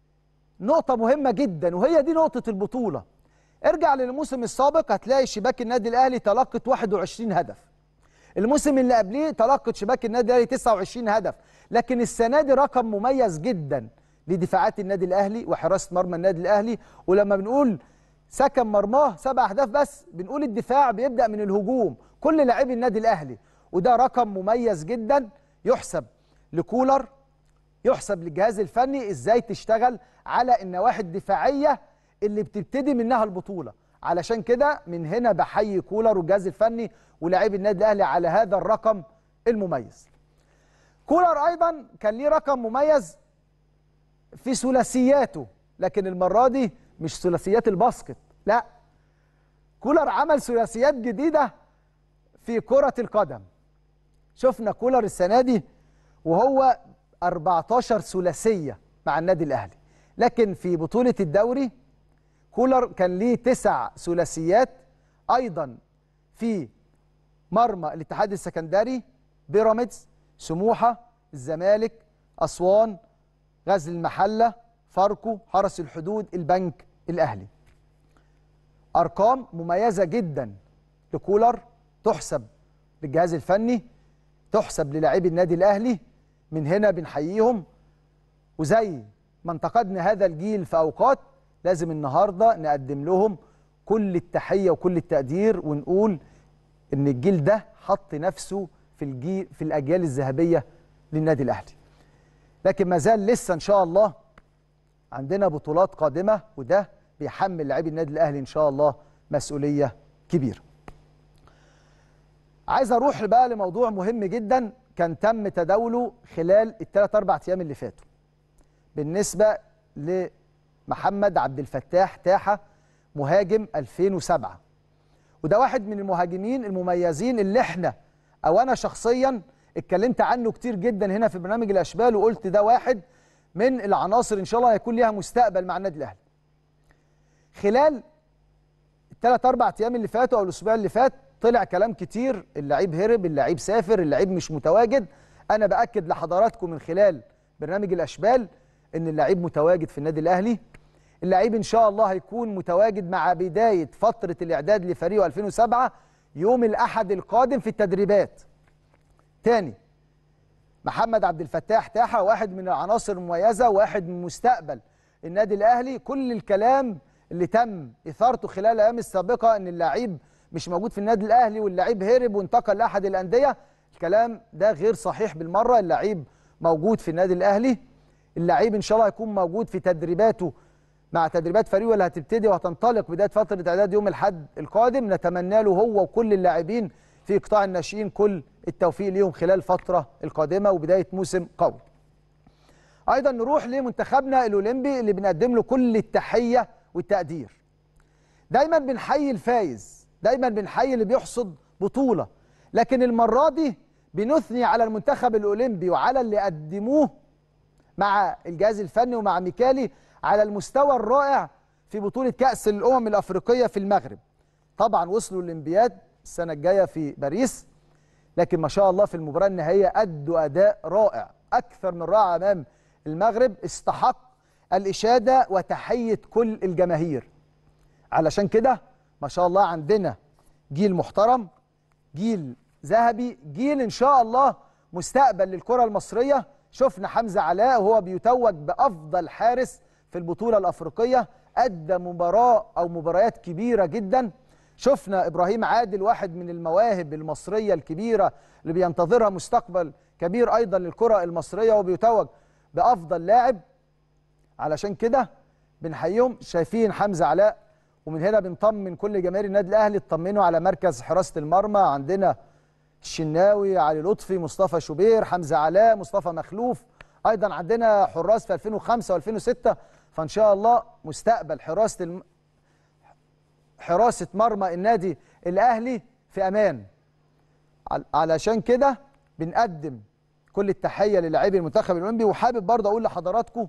نقطة مهمة جدا وهي دي نقطة البطولة ارجع للموسم السابق هتلاقي شباك النادي الاهلي تلقت 21 هدف الموسم اللي قبليه تلقت شباك النادي الاهلي 29 هدف لكن السنه دي رقم مميز جدا لدفاعات النادي الاهلي وحراسه مرمى النادي الاهلي ولما بنقول سكن مرماه سبع اهداف بس بنقول الدفاع بيبدا من الهجوم كل لاعبي النادي الاهلي وده رقم مميز جدا يحسب لكولر يحسب للجهاز الفني ازاي تشتغل على النواحي الدفاعيه اللي بتبتدي منها البطوله علشان كده من هنا بحيي كولر والجهاز الفني ولاعبي النادي الاهلي على هذا الرقم المميز كولر ايضا كان ليه رقم مميز في ثلاثياته لكن المره دي مش ثلاثيات الباسكت لا كولر عمل ثلاثيات جديده في كره القدم شفنا كولر السنه دي وهو 14 ثلاثيه مع النادي الاهلي لكن في بطوله الدوري كولر كان ليه تسع ثلاثيات ايضا في مرمى الاتحاد السكندري بيراميدز سموحه الزمالك اسوان غزل المحله فاركو حرس الحدود البنك الاهلي ارقام مميزه جدا لكولر تحسب للجهاز الفني تحسب للاعبي النادي الاهلي من هنا بنحييهم وزي ما انتقدنا هذا الجيل في اوقات لازم النهارده نقدم لهم كل التحيه وكل التقدير ونقول ان الجيل ده حط نفسه في الجي في الاجيال الذهبيه للنادي الاهلي لكن ما زال لسه ان شاء الله عندنا بطولات قادمه وده بيحمل لاعبي النادي الاهلي ان شاء الله مسؤوليه كبيره عايز اروح بقى لموضوع مهم جدا كان تم تداوله خلال الثلاث اربع ايام اللي فاتوا بالنسبه لمحمد عبد الفتاح تاحه مهاجم 2007 وده واحد من المهاجمين المميزين اللي احنا او انا شخصيا اتكلمت عنه كتير جدا هنا في برنامج الاشبال وقلت ده واحد من العناصر ان شاء الله هيكون ليها مستقبل مع النادي الاهلي خلال الثلاث اربع ايام اللي فاتوا او الاسبوع اللي فات طلع كلام كتير اللعيب هرب اللعيب سافر اللعيب مش متواجد انا باكد لحضراتكم من خلال برنامج الاشبال ان اللعيب متواجد في النادي الاهلي اللعيب ان شاء الله هيكون متواجد مع بدايه فتره الاعداد لفريقه 2007 يوم الاحد القادم في التدريبات تاني محمد عبد الفتاح تاحه واحد من العناصر المميزه واحد من مستقبل النادي الاهلي كل الكلام اللي تم اثارته خلال الايام السابقه ان اللعيب مش موجود في النادي الاهلي واللعيب هرب وانتقل لاحد الانديه الكلام ده غير صحيح بالمره اللعيب موجود في النادي الاهلي اللعيب ان شاء الله هيكون موجود في تدريباته مع تدريبات فريقه اللي هتبتدي وهتنطلق بدايه فتره اعداد يوم الاحد القادم نتمنى له هو وكل اللاعبين في قطاع الناشئين كل التوفيق ليهم خلال الفتره القادمه وبدايه موسم قوي. ايضا نروح لمنتخبنا الاولمبي اللي بنقدم له كل التحيه والتقدير. دايما بنحيي الفايز، دايما بنحيي اللي بيحصد بطوله، لكن المره دي بنثني على المنتخب الاولمبي وعلى اللي قدموه مع الجهاز الفني ومع ميكالي على المستوى الرائع في بطولة كأس الأمم الأفريقية في المغرب طبعا وصلوا الأولمبياد السنة الجاية في باريس لكن ما شاء الله في المباراة النهائية أدوا أداء رائع أكثر من رائع أمام المغرب استحق الإشادة وتحية كل الجماهير علشان كده ما شاء الله عندنا جيل محترم جيل ذهبي جيل إن شاء الله مستقبل للكرة المصرية شفنا حمزة علاء وهو بيتوج بأفضل حارس في البطولة الأفريقية أدى مباراة أو مباريات كبيرة جدا شفنا إبراهيم عادل واحد من المواهب المصرية الكبيرة اللي بينتظرها مستقبل كبير أيضا للكرة المصرية وبيتوج بأفضل لاعب علشان كده بنحييهم شايفين حمزة علاء ومن هنا بنطمن كل جماهير النادي الأهلي اطمنوا على مركز حراسة المرمى عندنا الشناوي علي لطفي مصطفى شوبير حمزة علاء مصطفى مخلوف ايضا عندنا حراس في 2005 و2006 فان شاء الله مستقبل حراسه الم... حراسه مرمى النادي الاهلي في امان عل- علشان كده بنقدم كل التحيه للاعبي المنتخب الاولمبي وحابب برضه اقول لحضراتكم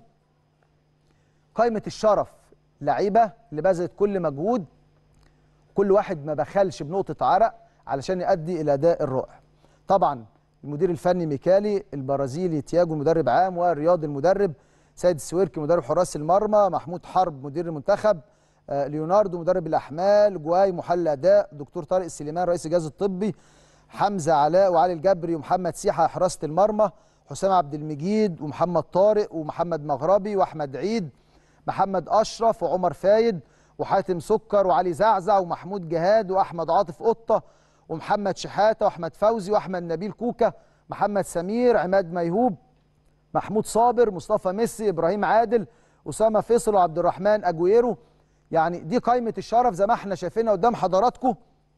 قائمه الشرف لعيبه اللي بذلت كل مجهود كل واحد ما بخلش بنقطه عرق علشان يؤدي الاداء الرائع طبعا المدير الفني ميكالي البرازيلي تياجو مدرب عام ورياض المدرب سيد السويركي مدرب حراس المرمى محمود حرب مدير المنتخب آه، ليوناردو مدرب الاحمال جواي محلل اداء دكتور طارق السليمان رئيس الجهاز الطبي حمزه علاء وعلي الجبري ومحمد سيحه حراسه المرمى حسام عبد المجيد ومحمد طارق ومحمد مغربي واحمد عيد محمد اشرف وعمر فايد وحاتم سكر وعلي زعزع ومحمود جهاد واحمد عاطف قطه ومحمد شحاته واحمد فوزي واحمد نبيل كوكا محمد سمير عماد ميهوب محمود صابر مصطفى ميسي ابراهيم عادل اسامه فيصل وعبد الرحمن اجويرو يعني دي قائمه الشرف زي ما احنا شايفينها قدام حضراتكم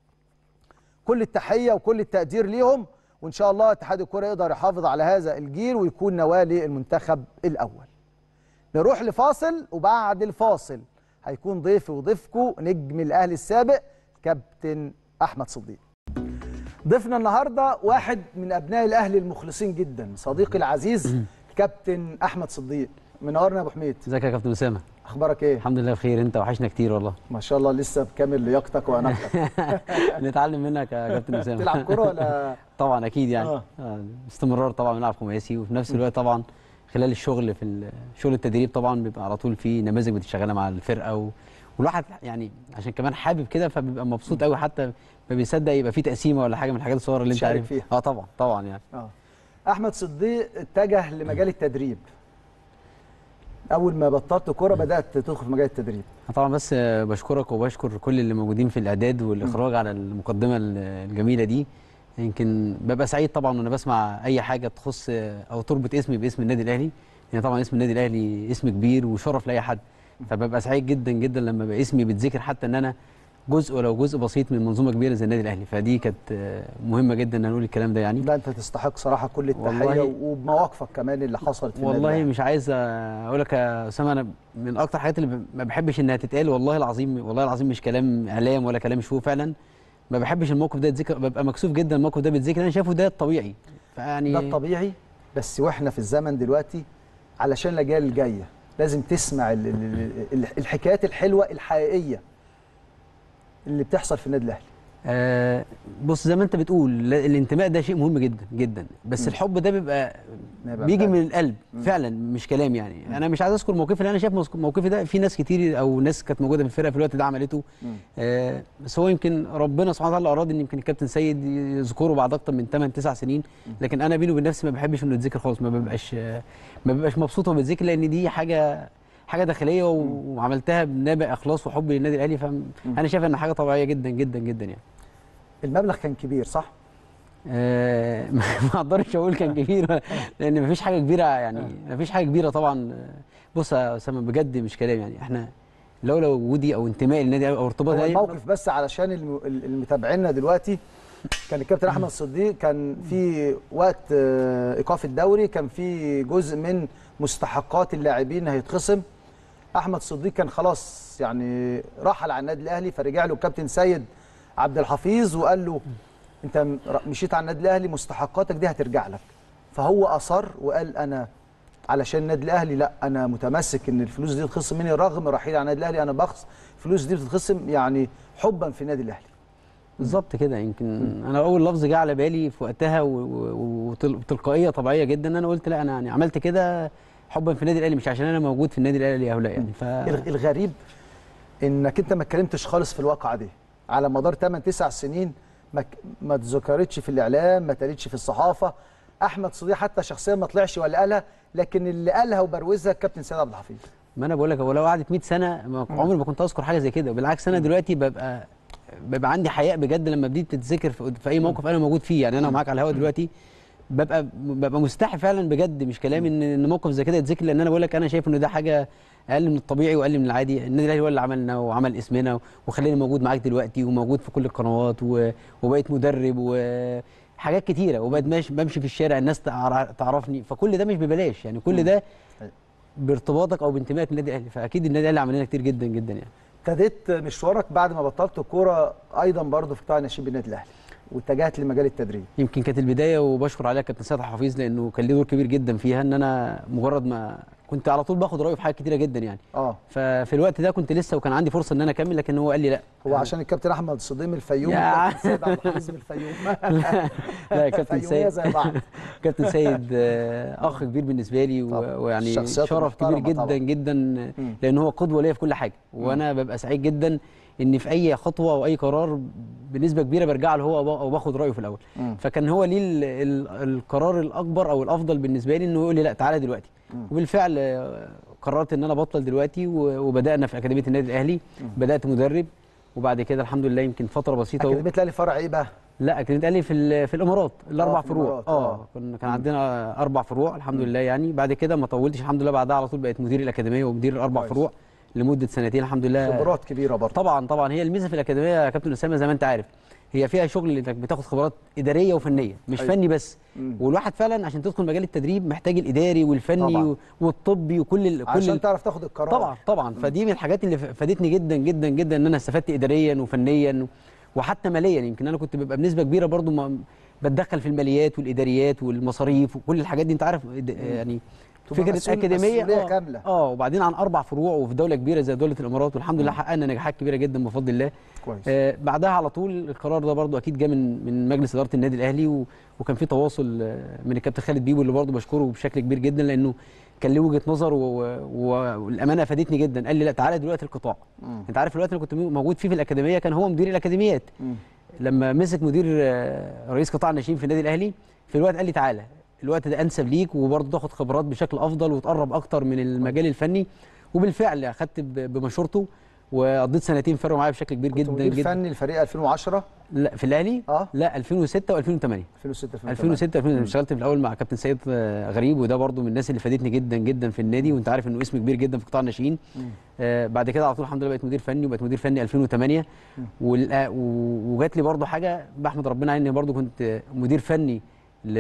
كل التحيه وكل التقدير ليهم وان شاء الله اتحاد الكره يقدر يحافظ على هذا الجيل ويكون نواه للمنتخب الاول نروح لفاصل وبعد الفاصل هيكون ضيفي وضيفكم نجم الاهلي السابق كابتن احمد صديق ضيفنا النهارده واحد من ابناء الاهلي المخلصين جدا صديقي العزيز كابتن احمد صديق منورنا يا ابو حميد ازيك يا كابتن اسامه اخبارك ايه الحمد لله بخير انت وحشنا كتير والله ما شاء الله لسه بكامل لياقتك واناقتك نتعلم منك يا كابتن اسامه تلعب كوره ولا طبعا اكيد يعني آه. آه. استمرار طبعا بنلعب خماسي وفي نفس الوقت طبعا خلال الشغل في ال- شغل التدريب طبعا بيبقى على طول في نماذج بتشتغلها مع الفرقه و... والواحد يعني عشان كمان حابب كده فبيبقى مبسوط قوي حتى ما بيصدق يبقى في تقسيمه ولا حاجه من الحاجات الصغيره اللي انت تشارك عارف فيها. اه طبعا طبعا يعني اه احمد صديق اتجه لمجال التدريب اول ما بطلت كوره بدات تدخل في مجال التدريب طبعا بس آه، بشكرك وبشكر كل اللي موجودين في الاعداد والاخراج على المقدمه ال- الجميله دي يمكن ببقى سعيد طبعا وانا بسمع اي حاجه تخص او تربط اسمي باسم النادي الاهلي يعني طبعا اسم النادي الاهلي اسم كبير وشرف لاي حد فببقى سعيد جدا جدا لما بقى اسمي بيتذكر حتى ان انا جزء ولو جزء بسيط من منظومه كبيره زي النادي الاهلي فدي كانت آه، مهمه جدا ان أنا اقول الكلام ده يعني لا انت تستحق صراحه كل التحيه والله- وبمواقفك كمان اللي حصلت في النادي والله الأهلي. مش عايز اقول لك يا اسامه انا من اكتر الحاجات اللي ب- ما بحبش انها تتقال والله العظيم والله العظيم مش كلام اعلام ولا كلام شو فعلا ما بحبش الموقف ده يتذكر ببقى مكسوف جدا الموقف ده بيتذكر انا شايفه ده الطبيعي فيعني ده الطبيعي بس واحنا في الزمن دلوقتي علشان الاجيال الجايه لازم تسمع ال- ال- ال- الحكايات الحلوه الحقيقيه اللي بتحصل في النادي الاهلي آه بص زي ما انت بتقول لا- الانتماء ده شيء مهم جدا جدا بس الحب ده بيبقى نبقى بيجي بجد. من القلب فعلا مش كلام يعني انا مش عايز اذكر موقفي اللي انا شايف موس- موقفي ده في ناس كتير او ناس كانت موجوده في الفرقه في الوقت ده عملته آه بس هو يمكن ربنا سبحانه وتعالى اراد ان يمكن الكابتن سيد يذكره بعد اكتر من 8 9 سنين لكن انا بيني وبين نفسي ما بحبش انه يتذكر خالص ما ببقاش آه، ما ببقاش مبسوط وهو بيتذكر لان دي حاجه حاجه داخليه و- وعملتها بنابع اخلاص وحب للنادي الاهلي فانا شايف ان حاجه طبيعيه جدا جدا جدا يعني المبلغ كان كبير صح آه، ما اقدرش اقول كان كبير لان مفيش حاجه كبيره يعني مفيش حاجه كبيره طبعا بص يا اسامه بجد مش كلام يعني احنا لولا وجودي او انتمائي للنادي او ارتباط هو النادي- الموقف بس علشان الم- ال- المتابعينا دلوقتي كان الكابتن احمد صديق كان في وقت آه، ايقاف الدوري كان في جزء من مستحقات اللاعبين هيتخصم احمد صديق كان خلاص يعني رحل عن النادي الاهلي فرجع له الكابتن سيد عبد الحفيظ وقال له انت م- مشيت على النادي الاهلي مستحقاتك دي هترجع لك فهو اصر وقال انا علشان النادي الاهلي لا انا متمسك ان الفلوس دي تتخصم مني رغم رحيلي عن النادي الاهلي انا بخص الفلوس دي بتتخصم يعني حبا في النادي الاهلي بالظبط كده يمكن انا اول لفظ جه على بالي في وقتها و- و- وتل- وتلقائيه طبيعيه جدا انا قلت لا انا يعني عملت كده حبا في النادي الاهلي مش عشان انا موجود في النادي الاهلي او لا يعني ف الغ- الغريب انك انت ما اتكلمتش خالص في الواقعه دي على مدار 8 9 سنين ما ك- ما اتذكرتش في الاعلام ما اتقالتش في الصحافه احمد صديق حتى شخصيا ما طلعش ولا قالها لكن اللي قالها وبروزها الكابتن سيد عبد الحفيظ ما انا بقول لك هو لو قعدت 100 سنه ما- عمري ما كنت اذكر حاجه زي كده بالعكس انا دلوقتي ببقى ببقى عندي حياء بجد لما بديت تتذكر في, في اي موقف انا موجود فيه يعني انا معاك على الهواء دلوقتي ببقى ببقى مستحي فعلا بجد مش كلامي ان ان موقف زي كده يتذكر لان انا بقول لك انا شايف ان ده حاجه اقل من الطبيعي واقل من العادي النادي الاهلي هو اللي عملنا وعمل اسمنا وخلاني موجود معاك دلوقتي وموجود في كل القنوات و- وبقيت مدرب وحاجات كتيره وبقيت ماشي بمشي في الشارع الناس تعر- تعرفني فكل ده مش ببلاش يعني كل ده بارتباطك او بانتمائك للنادي الاهلي فاكيد النادي الاهلي عمل لنا كتير جدا جدا يعني ابتديت مشوارك بعد ما بطلت الكوره ايضا برضه في قطاع الناشئين بالنادي الاهلي واتجهت لمجال التدريب يمكن كانت البدايه وبشكر عليها كابتن سيد حفيظ لانه كان ليه دور كبير جدا فيها ان انا مجرد ما كنت على طول باخد رايه في حاجات كتيره جدا يعني اه ففي الوقت ده كنت لسه وكان عندي فرصه ان انا اكمل لكن هو قال لي لا هو عشان الكابتن احمد صديق من الفيوم يا والكابتن سيد عبد الحفيظ من الفيوم لا يا كابتن فيومية سيد زي بعض كابتن سيد آه، اخ كبير بالنسبه لي طبعا. و- ويعني الشخصيات شرف كبير المحترمة جدا طبعا. جدا لان هو قدوه ليا في كل حاجه وانا ببقى سعيد جدا ان في اي خطوه او اي قرار بنسبه كبيره برجع له هو أو- او باخد رايه في الاول مم. فكان هو ليه ال- ال- القرار الاكبر او الافضل بالنسبه لي انه يقول لي لا تعالى دلوقتي وبالفعل آه، قررت ان انا ابطل دلوقتي و- وبدانا في اكاديميه النادي الاهلي بدات مدرب وبعد كده الحمد لله يمكن فتره بسيطه و- اكاديميه الاهلي فرع ايه بقى؟ لا اكاديميه الاهلي في ال- في الامارات الاربع في فروع الإمارات، آه. اه كنا كان عندنا اربع فروع الحمد لله يعني بعد كده ما طولتش الحمد لله بعدها على طول بقيت مدير الاكاديميه ومدير الاربع كويس. فروع لمده سنتين الحمد لله خبرات كبيره برضه طبعا طبعا هي الميزه في الاكاديميه يا كابتن اسامه زي ما انت عارف هي فيها شغل انك بتاخد خبرات اداريه وفنيه مش أيوة. فني بس مم. والواحد فعلا عشان تدخل مجال التدريب محتاج الاداري والفني طبعا. و- والطبي وكل ال- كل عشان ال- تعرف تاخد القرار طبعا طبعا فدي من الحاجات اللي ف- فادتني جدا جدا جدا ان انا استفدت اداريا وفنيا وحتى ماليا يمكن انا كنت ببقى بنسبه كبيره برضو ما بتدخل في الماليات والاداريات والمصاريف وكل الحاجات دي انت عارف إد- يعني تبقى فكره مسؤول اكاديميه مسؤولية آه، كاملة. اه وبعدين عن اربع فروع وفي دوله كبيره زي دوله الامارات والحمد لله حققنا نجاحات كبيره جدا بفضل الله كويس آه بعدها على طول القرار ده برضو اكيد جه من من مجلس اداره النادي الاهلي و وكان في تواصل آه، من الكابتن خالد بيبو اللي برضو بشكره بشكل كبير جدا لانه كان له وجهه نظر و- و- والامانه فادتني جدا قال لي لا تعالى دلوقتي القطاع مم. انت عارف الوقت اللي كنت موجود فيه في الاكاديميه كان هو مدير الاكاديميات مم. لما مسك مدير آه، رئيس قطاع الناشئين في النادي الاهلي في الوقت قال لي تعالى الوقت ده انسب ليك وبرضه تاخد خبرات بشكل افضل وتقرب اكتر من المجال الفني وبالفعل اخدت ب- بمشورته وقضيت سنتين فرقوا معايا بشكل كبير كنت جدا مدير جدا فني لفريق 2010 لا في الاهلي اه لا 2006 و2008 2006 2008 2006 2008 اشتغلت في الاول مع كابتن سيد آه، غريب وده برضو من الناس اللي فادتني جدا جدا في النادي وانت عارف انه اسم كبير جدا في قطاع الناشئين آه بعد كده على طول الحمد لله بقيت مدير فني وبقيت مدير فني 2008 وال- آه، و- وجات لي برضو حاجه بحمد ربنا عليها اني برضو كنت مدير فني ل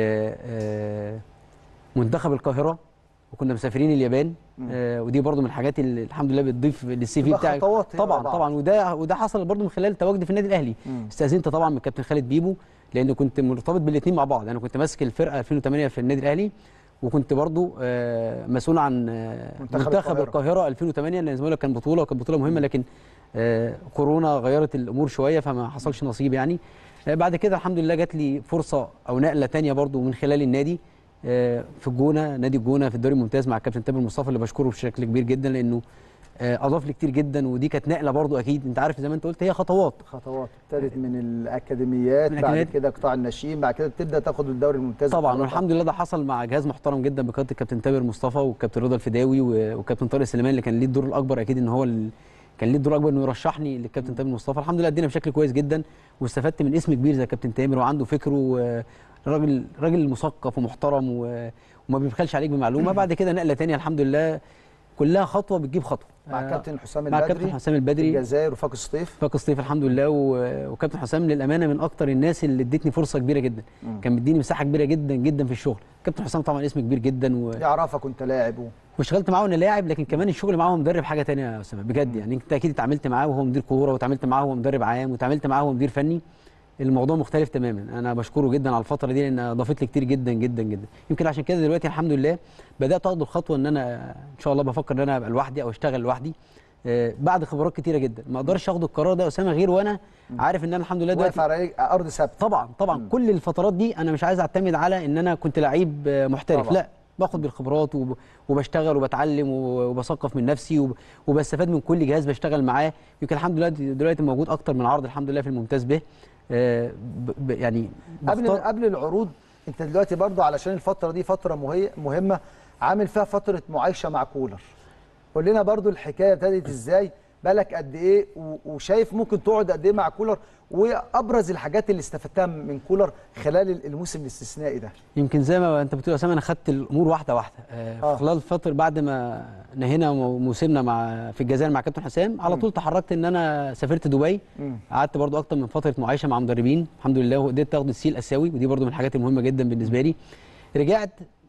آه، منتخب القاهره وكنا مسافرين اليابان آه ودي برضو من الحاجات اللي الحمد لله بتضيف للسي في تبقى بتاعك خطوات هي طبعا ورا بعض. طبعا وده وده حصل برضو من خلال تواجدي في النادي الاهلي استاذنت طبعا من الكابتن خالد بيبو لان كنت مرتبط بالاثنين مع بعض انا كنت ماسك الفرقه 2008 في النادي الاهلي وكنت برضو آه، مسؤول عن آه، منتخب منتخب القاهرة. القاهره 2008 لان زي ما بقول لك كان بطوله وكانت بطوله مهمه لكن آه، كورونا غيرت الامور شويه فما حصلش نصيب يعني آه، بعد كده الحمد لله جات لي فرصه او نقله تانية برضو من خلال النادي آه، في الجونه نادي الجونه في الدوري الممتاز مع الكابتن تامر مصطفى اللي بشكره بشكل كبير جدا لانه آه، اضاف لي كتير جدا ودي كانت نقله برضو اكيد انت عارف زي ما انت قلت هي خطوات خطوات ابتدت من الاكاديميات من بعد الأكاديميات. كده قطاع الناشئين بعد كده تبدا تاخد الدوري الممتاز طبعا بطولات. والحمد لله ده حصل مع جهاز محترم جدا بقياده الكابتن تامر مصطفى والكابتن رضا الفداوي و- والكابتن طارق سليمان اللي كان ليه الدور الاكبر اكيد ان هو ال... كان ليه الدور الاكبر انه يرشحني للكابتن تامر مصطفى الحمد لله ادينا بشكل كويس جدا واستفدت من اسم كبير زي كابتن تامر وعنده فكره و- راجل راجل مثقف ومحترم و... وما بيبخلش عليك بمعلومه بعد كده نقله تانية الحمد لله كلها خطوه بتجيب خطوه مع آه، كابتن حسام مع البدري كابتن حسام في البدري الجزائر وفاق الصيف فاق الصيف الحمد لله و- وكابتن حسام للامانه من اكتر الناس اللي ادتني فرصه كبيره جدا كان مديني مساحه كبيره جدا جدا في الشغل كابتن حسام طبعا اسم كبير جدا و... يعرفك وانت لاعب و... واشتغلت معاه وانا لاعب لكن كمان الشغل معاه هو مدرب حاجه تانية يا اسامه بجد يعني انت اكيد اتعاملت معاه وهو مدير كوره واتعاملت معاه وهو مدرب عام واتعاملت معاه وهو مدير فني الموضوع مختلف تماما انا بشكره جدا على الفتره دي لان اضافت لي كتير جدا جدا جدا يمكن عشان كده دلوقتي الحمد لله بدات اخد الخطوه ان انا ان شاء الله بفكر ان انا ابقى لوحدي او اشتغل لوحدي آه، بعد خبرات كتيره جدا ما اقدرش اخد القرار ده يا اسامه غير وانا عارف ان انا الحمد لله واقف دلوقتي على رجل- ارض ثابته طبعا طبعا كل الفترات دي انا مش عايز اعتمد على ان انا كنت لعيب آه، محترف طبعا. لا باخد بالخبرات وب- وبشتغل وبتعلم و- وبثقف من نفسي وب- وبستفاد من كل جهاز بشتغل معاه يمكن الحمد لله دلوقتي موجود اكتر من عرض الحمد لله في الممتاز به آه، ب- ب- يعني قبل بختار- قبل العروض انت دلوقتي برضو علشان الفتره دي فتره مهي... مهمه عامل فيها فتره معايشه مع كولر قول لنا برضو الحكايه ابتدت ازاي بالك قد ايه و... وشايف ممكن تقعد قد ايه مع كولر وابرز الحاجات اللي استفدتها من كولر خلال الموسم الاستثنائي ده يمكن زي ما انت بتقول يا اسامه انا خدت الامور واحده واحده آه آه. في خلال فتره بعد ما نهينا مو- موسمنا مع في الجزائر مع كابتن حسام على طول تحركت ان انا سافرت دبي مم. قعدت برضو اكتر من فتره معايشه مع مدربين الحمد لله وقدرت اخد السي الاسيوي ودي برضو من الحاجات المهمه جدا بالنسبه لي رجعت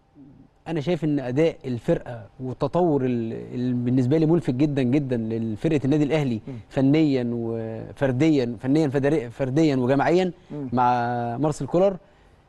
انا شايف ان اداء الفرقه والتطور اللي بالنسبه لي ملفت جدا جدا لفرقه النادي الاهلي فنيا وفرديا فنيا فدري- فرديا وجماعيا مع مارسيل كولر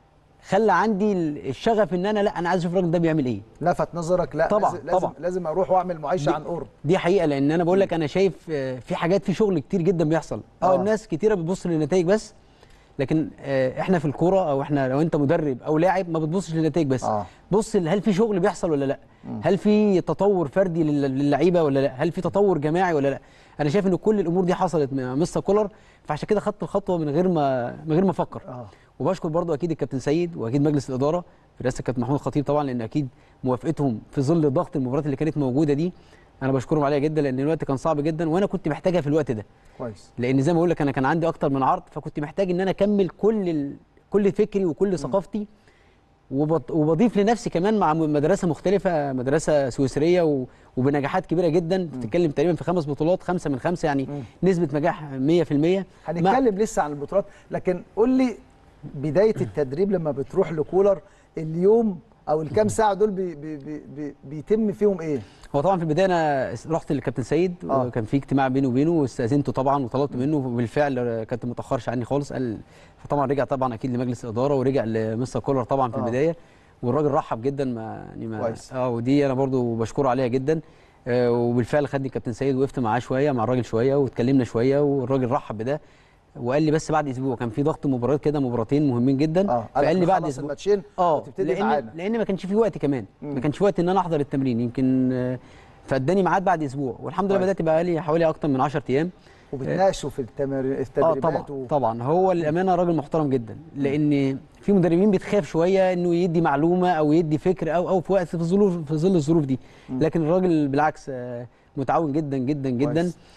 خلى عندي الشغف ان انا لا انا عايز اشوف الراجل ده بيعمل ايه لفت نظرك لا طبعاً، لازم لازم, طبعاً. لازم اروح واعمل معايشه دي- عن قرب دي حقيقه لان انا بقول لك انا شايف آه، في حاجات في شغل كتير جدا بيحصل اه آه. الناس كتيره بتبص للنتائج بس لكن آه، احنا في الكوره او احنا لو انت مدرب او لاعب ما بتبصش للنتائج بس آه. بص ل- هل في شغل بيحصل ولا لا هل في تطور فردي لل- للعيبه ولا لا هل في تطور جماعي ولا لا انا شايف ان كل الامور دي حصلت مع مستر كولر فعشان كده خدت الخطوه من غير ما من غير ما افكر آه. وبشكر برضو اكيد الكابتن سيد واكيد مجلس الاداره في رئاسه الكابتن محمود الخطيب طبعا لان اكيد موافقتهم في ظل ضغط المباريات اللي كانت موجوده دي انا بشكرهم عليها جدا لان الوقت كان صعب جدا وانا كنت محتاجها في الوقت ده كويس لان زي ما بقول لك انا كان عندي اكتر من عرض فكنت محتاج ان انا اكمل كل ال... كل فكري وكل ثقافتي وبط... وبضيف لنفسي كمان مع م- مدرسه مختلفه مدرسه سويسريه و... وبنجاحات كبيره جدا بتتكلم تقريبا في خمس بطولات خمسه من خمسه يعني نسبه نجاح 100% مع- هنتكلم لسه عن البطولات لكن قول لي بدايه التدريب لما بتروح لكولر اليوم او الكام ساعه دول بي بي بي بي بيتم فيهم ايه هو طبعا في البدايه انا رحت للكابتن سيد آه. وكان في اجتماع بيني وبينه واستاذنته طبعا وطلبت منه وبالفعل كانت متاخرش عني خالص قال فطبعا رجع طبعا اكيد لمجلس الاداره ورجع لمستر كولر طبعا في آه. البدايه والراجل رحب جدا ما يعني ما كويس. اه ودي انا برضو بشكره عليها جدا آه وبالفعل خدني الكابتن سيد وقفت معاه شويه مع الراجل شويه واتكلمنا شويه والراجل رحب بده وقال لي بس بعد اسبوع كان في ضغط مباريات كده مباراتين مهمين جدا اه فقال لي بعد نخلص اسبوع الماتشين اه وتبتدي لان معانا لان ما كانش في وقت كمان ما كانش في وقت ان انا احضر التمرين يمكن آه، فاداني ميعاد بعد اسبوع والحمد لله كويس. بدات بقى لي حوالي اكتر من 10 ايام وبتناقشوا في التمر... اه التدريبات طبعا و... طبعا هو للامانه راجل محترم جدا لان في مدربين بتخاف شويه انه يدي معلومه او يدي فكر او او في وقت في ظروف في ظل الظروف دي لكن الراجل بالعكس آه، متعاون جدا جدا جدا كويس.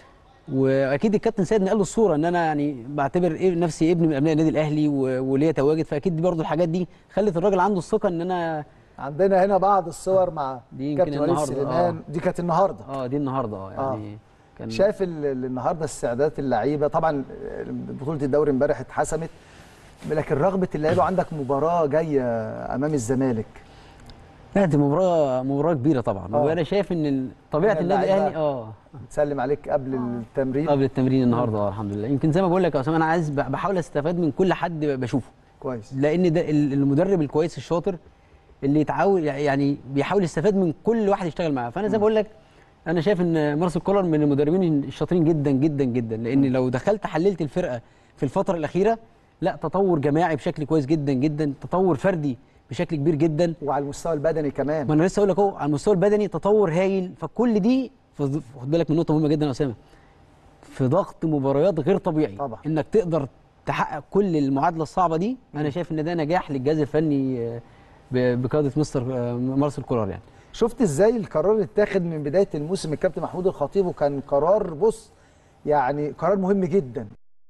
واكيد الكابتن سيد نقل له الصوره ان انا يعني بعتبر إيه نفسي ابن من ابناء النادي الاهلي و- وليا تواجد فاكيد دي برضو الحاجات دي خلت الراجل عنده الثقه ان انا عندنا هنا بعض الصور مع دي يمكن كابتن وليد النهاردة، سليمان آه. دي كانت النهارده اه دي النهارده اه يعني كان شايف ال- ال- النهارده استعدادات اللعيبه طبعا بطوله الدوري امبارح اتحسمت لكن رغبه اللعيبه عندك مباراه جايه امام الزمالك لا دي مباراه مباراه كبيره طبعا آه. وانا شايف ان ال- طبيعه إن النادي اللعيبة- الاهلي اه بتسلم عليك قبل التمرين قبل التمرين النهارده آه، الحمد لله يمكن زي ما بقول لك يا اسامه انا عايز ب- بحاول استفاد من كل حد بشوفه كويس لان ده ال- المدرب الكويس الشاطر اللي يتعاون يعني بيحاول يستفاد من كل واحد يشتغل معاه فانا زي ما بقول لك انا شايف ان مارسيل كولر من المدربين الشاطرين جدا جدا جدا لان لو دخلت حللت الفرقه في الفتره الاخيره لا تطور جماعي بشكل كويس جدا جدا تطور فردي بشكل كبير جدا وعلى المستوى البدني كمان ما انا لسه اقول لك اهو على المستوى البدني تطور هايل فكل دي في- خد بالك من نقطه مهمه جدا يا اسامه في ضغط مباريات غير طبيعي طبعا. انك تقدر تحقق كل المعادله الصعبه دي انا شايف ان ده نجاح للجهاز الفني آه، ب- بقياده مستر آه، مارسيل كولر يعني شفت ازاي القرار اللي اتاخد من بدايه الموسم الكابتن محمود الخطيب وكان قرار بص يعني قرار مهم جدا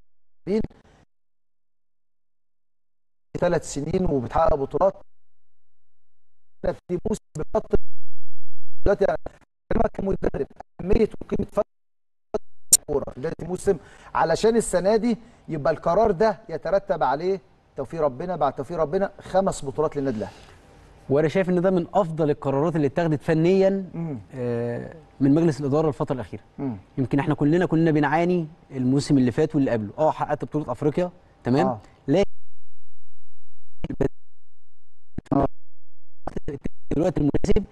ثلاث سنين وبتحقق بطولات في موسم بفتره دلوقتي يعني كلمة كمدرب اهميه وقيمه فتره الكوره في بدايه الموسم علشان السنه دي يبقى القرار ده يترتب عليه توفيق ربنا بعد توفيق ربنا خمس بطولات للنادي الاهلي وانا شايف ان ده من افضل القرارات اللي اتخذت فنيا مم. آه، من مجلس الاداره الفتره الاخيره مم. يمكن احنا كلنا كنا بنعاني الموسم اللي فات واللي قبله اه حققت بطوله افريقيا تمام آه. لكن الوقت المناسب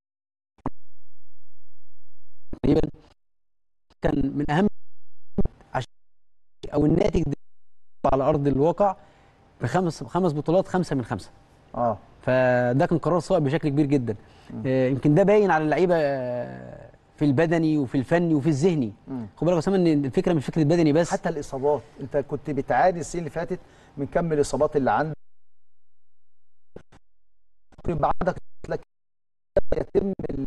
تقريبا كان من اهم عشان او الناتج ده على ارض الواقع بخمس خمس بطولات خمسه من خمسه اه فده كان قرار صائب بشكل كبير جدا آه، يمكن ده باين على اللعيبه آه، في البدني وفي الفني وفي الذهني مم. خد بالك يا اسامه ان الفكره مش فكره بدني بس حتى الاصابات انت كنت بتعاني السنين اللي فاتت من كم الاصابات اللي عندك يبقى عندك لك يتم ال-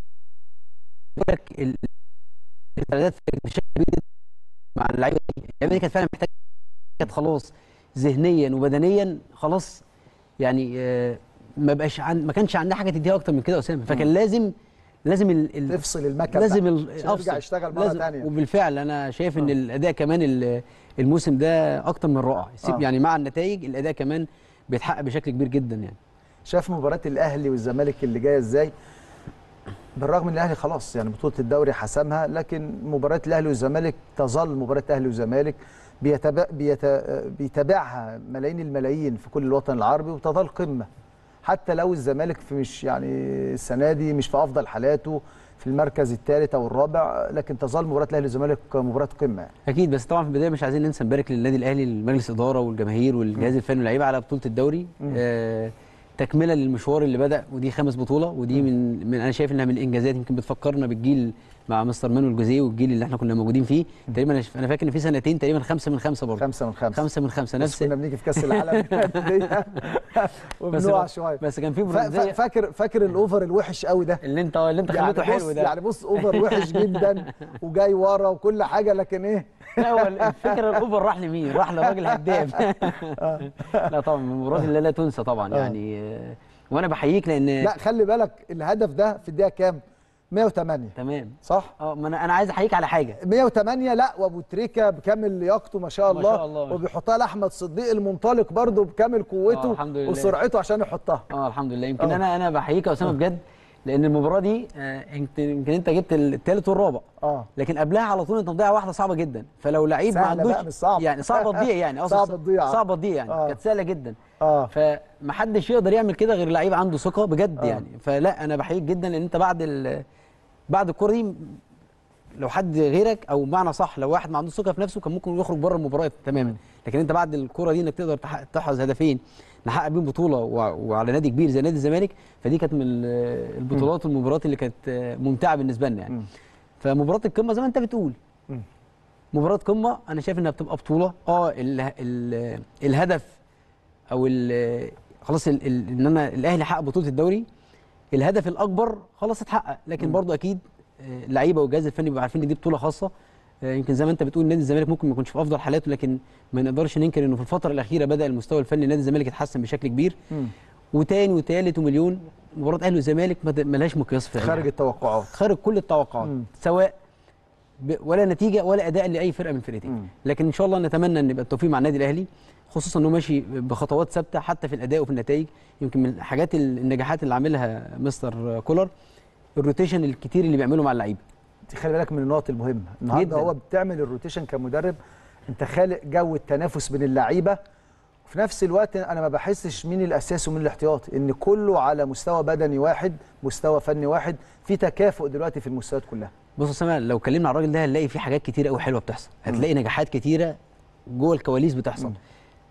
لك ال- الاستعدادات بشكل كبير جدا مع اللعيبه دي اللعيبه دي كانت فعلا محتاجه كانت خلاص ذهنيا وبدنيا خلاص يعني آه، ما بقاش عن ما كانش عندها حاجه تديها اكتر من كده يا اسامه فكان لازم لازم ال... ال... تفصل المكن لازم ده ال... عشان يرجع يشتغل مره لازم ثانيه وبالفعل انا شايف ان الاداء كمان ال- الموسم ده اكتر من رائع سيب آه. يعني مع النتائج الاداء كمان بيتحقق بشكل كبير جدا يعني شاف مباراه الاهلي والزمالك اللي جايه ازاي بالرغم ان الاهلي خلاص يعني بطوله الدوري حسمها لكن مباراه الاهلي والزمالك تظل مباراه الاهلي والزمالك بيتابع بيت... بيتابعها ملايين الملايين في كل الوطن العربي وتظل قمه حتى لو الزمالك في مش يعني السنه دي مش في افضل حالاته في المركز الثالث او الرابع لكن تظل مباراه الاهلي والزمالك مباراه قمه يعني. اكيد بس طبعا في البدايه مش عايزين ننسى نبارك للنادي الاهلي لمجلس الاداره والجماهير والجهاز الفني واللعيبه على بطوله الدوري آه تكمله للمشوار اللي بدا ودي خمس بطوله ودي من, من انا شايف انها من الانجازات يمكن بتفكرنا بالجيل مع مستر مانويل جوزيه والجيل اللي احنا كنا موجودين فيه تقريبا انا ش- انا فاكر ان في سنتين تقريبا خمسه من خمسه برضه خمسه من خمسه خمسه من خمسه بس نفس كنا بنيجي في كاس العالم للأندية وبنقع بس شويه بس كان في ف- ف- برونزيه فاكر فاكر الاوفر الوحش قوي ده اللي انت اللي انت يعني خليته بص حلو ده يعني بص اوفر وحش جدا وجاي ورا وكل حاجه لكن ايه لا هو الفكره الاوفر راح لمين؟ راح لراجل هداف لا طبعا من المباريات اللي لا تنسى طبعا آه. يعني آه، وانا بحييك لان لا خلي بالك الهدف ده في الدقيقه كام 108 تمام صح اه ما انا انا عايز احييك على حاجه 108 لا وابو تريكه بكامل لياقته ما شاء ما الله, شاء الله. وبيحطها لاحمد صديق المنطلق برده بكامل قوته آه، الحمد لله. وسرعته عشان يحطها اه الحمد لله يمكن آه. انا انا بحييك يا اسامه بجد لان المباراه دي آه، انت يمكن انت جبت الثالث والرابع اه لكن قبلها على طول انت مضيع واحده صعبه جدا فلو لعيب ما سهلة عندوش بقى، مش صعبة. يعني صعبه تضيع يعني قصدي صعبة تضيع. صعبه تضيع يعني آه. كانت سهله جدا اه فمحدش يقدر يعمل كده غير لعيب عنده ثقه بجد آه. يعني فلا انا بحييك جدا لان انت بعد ال... بعد الكوره دي لو حد غيرك او بمعنى صح لو واحد ما عندوش ثقه في نفسه كان ممكن يخرج بره المباراه تماما لكن انت بعد الكوره دي انك تقدر تحقق- تحرز هدفين نحقق بيهم بطوله وع- وعلى نادي كبير زي نادي الزمالك فدي كانت من ال- البطولات والمباريات اللي كانت ممتعه بالنسبه لنا يعني مم. فمباراه القمه زي ما انت بتقول مم. مباراه قمه انا شايف انها بتبقى بطوله اه ال ال الهدف او ال خلاص ال ال ان انا الاهلي حقق بطوله الدوري الهدف الاكبر خلاص اتحقق لكن برضو اكيد آه، اللعيبه والجهاز الفني بيبقوا عارفين ان دي بطوله خاصه آه، يمكن زي ما انت بتقول نادي الزمالك ممكن ما يكونش في افضل حالاته لكن ما نقدرش ننكر انه في الفتره الاخيره بدا المستوى الفني نادي الزمالك يتحسن بشكل كبير مم. وتاني وتالت ومليون مباراه اهلي والزمالك ما د- ملهاش مقياس في أي خارج حاجة. التوقعات خارج كل التوقعات مم. سواء ب... ولا نتيجه ولا اداء لاي فرقه من مم. الفرقتين لكن ان شاء الله نتمنى ان يبقى التوفيق مع النادي الاهلي خصوصا انه ماشي بخطوات ثابته حتى في الاداء وفي النتائج يمكن من الحاجات ال- النجاحات اللي عاملها مستر كولر الروتيشن الكتير اللي بيعمله مع اللعيبه دي خلي بالك من النقط المهمه النهارده جداً. هو بتعمل الروتيشن كمدرب انت خالق جو التنافس بين اللعيبه وفي نفس الوقت انا ما بحسش مين الاساسي ومين الاحتياطي ان كله على مستوى بدني واحد مستوى فني واحد في تكافؤ دلوقتي في المستويات كلها بص يا اسامه لو اتكلمنا عن الراجل ده هنلاقي في حاجات كتيره قوي حلوه بتحصل هتلاقي نجاحات كتيره جوه الكواليس بتحصل مم.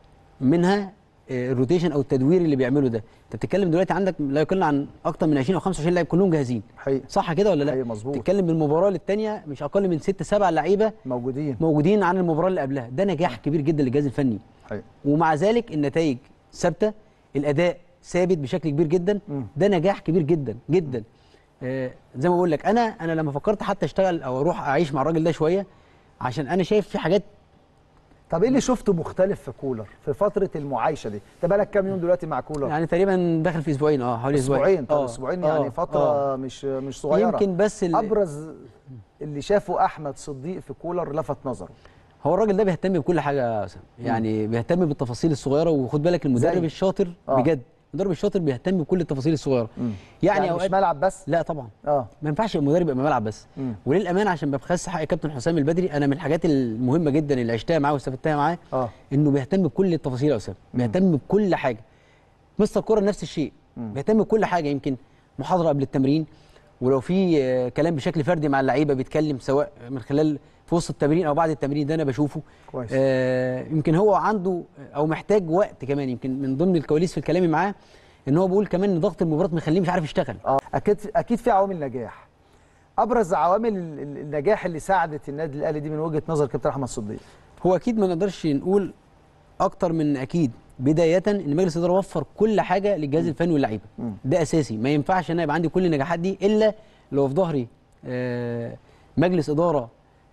منها آه، الروتيشن او التدوير اللي بيعمله ده انت بتتكلم دلوقتي عندك لا يقل عن اكتر من 20 او 25 لاعب كلهم جاهزين حقيقي صح كده ولا لا حقيقي مظبوط. تتكلم من المباراه للتانيه مش اقل من ست سبع لعيبه موجودين موجودين عن المباراه اللي قبلها ده نجاح كبير جدا للجهاز الفني حقيقي ومع ذلك النتائج ثابته الاداء ثابت بشكل كبير جدا مم. ده نجاح كبير جدا جدا آه زي ما بقول لك انا انا لما فكرت حتى اشتغل او اروح اعيش مع الراجل ده شويه عشان انا شايف في حاجات طب ايه اللي شفته مختلف في كولر في فتره المعايشه دي انت بقالك كام يوم دلوقتي مع كولر يعني تقريبا داخل في اسبوعين اه حوالي اسبوعين اسبوعين طب آه، اسبوعين آه، يعني فتره آه. مش مش صغيره يمكن بس ال- ابرز اللي شافه احمد صديق في كولر لفت نظره هو الراجل ده بيهتم بكل حاجه يا أسامة. يعني بيهتم بالتفاصيل الصغيره وخد بالك المدرب زي؟ الشاطر آه. بجد المدرب الشاطر بيهتم بكل التفاصيل الصغيره مم. يعني, يعني مش اوقات ملعب بس لا طبعا اه ما ينفعش المدرب يبقى ملعب بس مم. وللامانه عشان ببخس حق كابتن حسام البدري انا من الحاجات المهمه جدا اللي عشتها معاه واستفدتها معاه اه انه بيهتم بكل التفاصيل يا اسامه بيهتم بكل حاجه مستر كوره نفس الشيء مم. بيهتم بكل حاجه يمكن محاضره قبل التمرين ولو في آه، كلام بشكل فردي مع اللعيبه بيتكلم سواء من خلال في وسط التمرين او بعد التمرين ده انا بشوفه كويس. آه يمكن هو عنده او محتاج وقت كمان يمكن من ضمن الكواليس في الكلام معاه ان هو بيقول كمان ان ضغط المباراه مخليه مش عارف يشتغل اه اكيد اكيد في عوامل نجاح ابرز عوامل ال- ال- النجاح اللي ساعدت النادي الاهلي دي من وجهه نظر كابتن احمد صديق هو اكيد ما نقدرش نقول اكتر من اكيد بدايه ان مجلس الاداره وفر كل حاجه للجهاز الفني واللعيبه مم. ده اساسي ما ينفعش انا يبقى عندي كل النجاحات دي الا لو في ظهري آه، مجلس اداره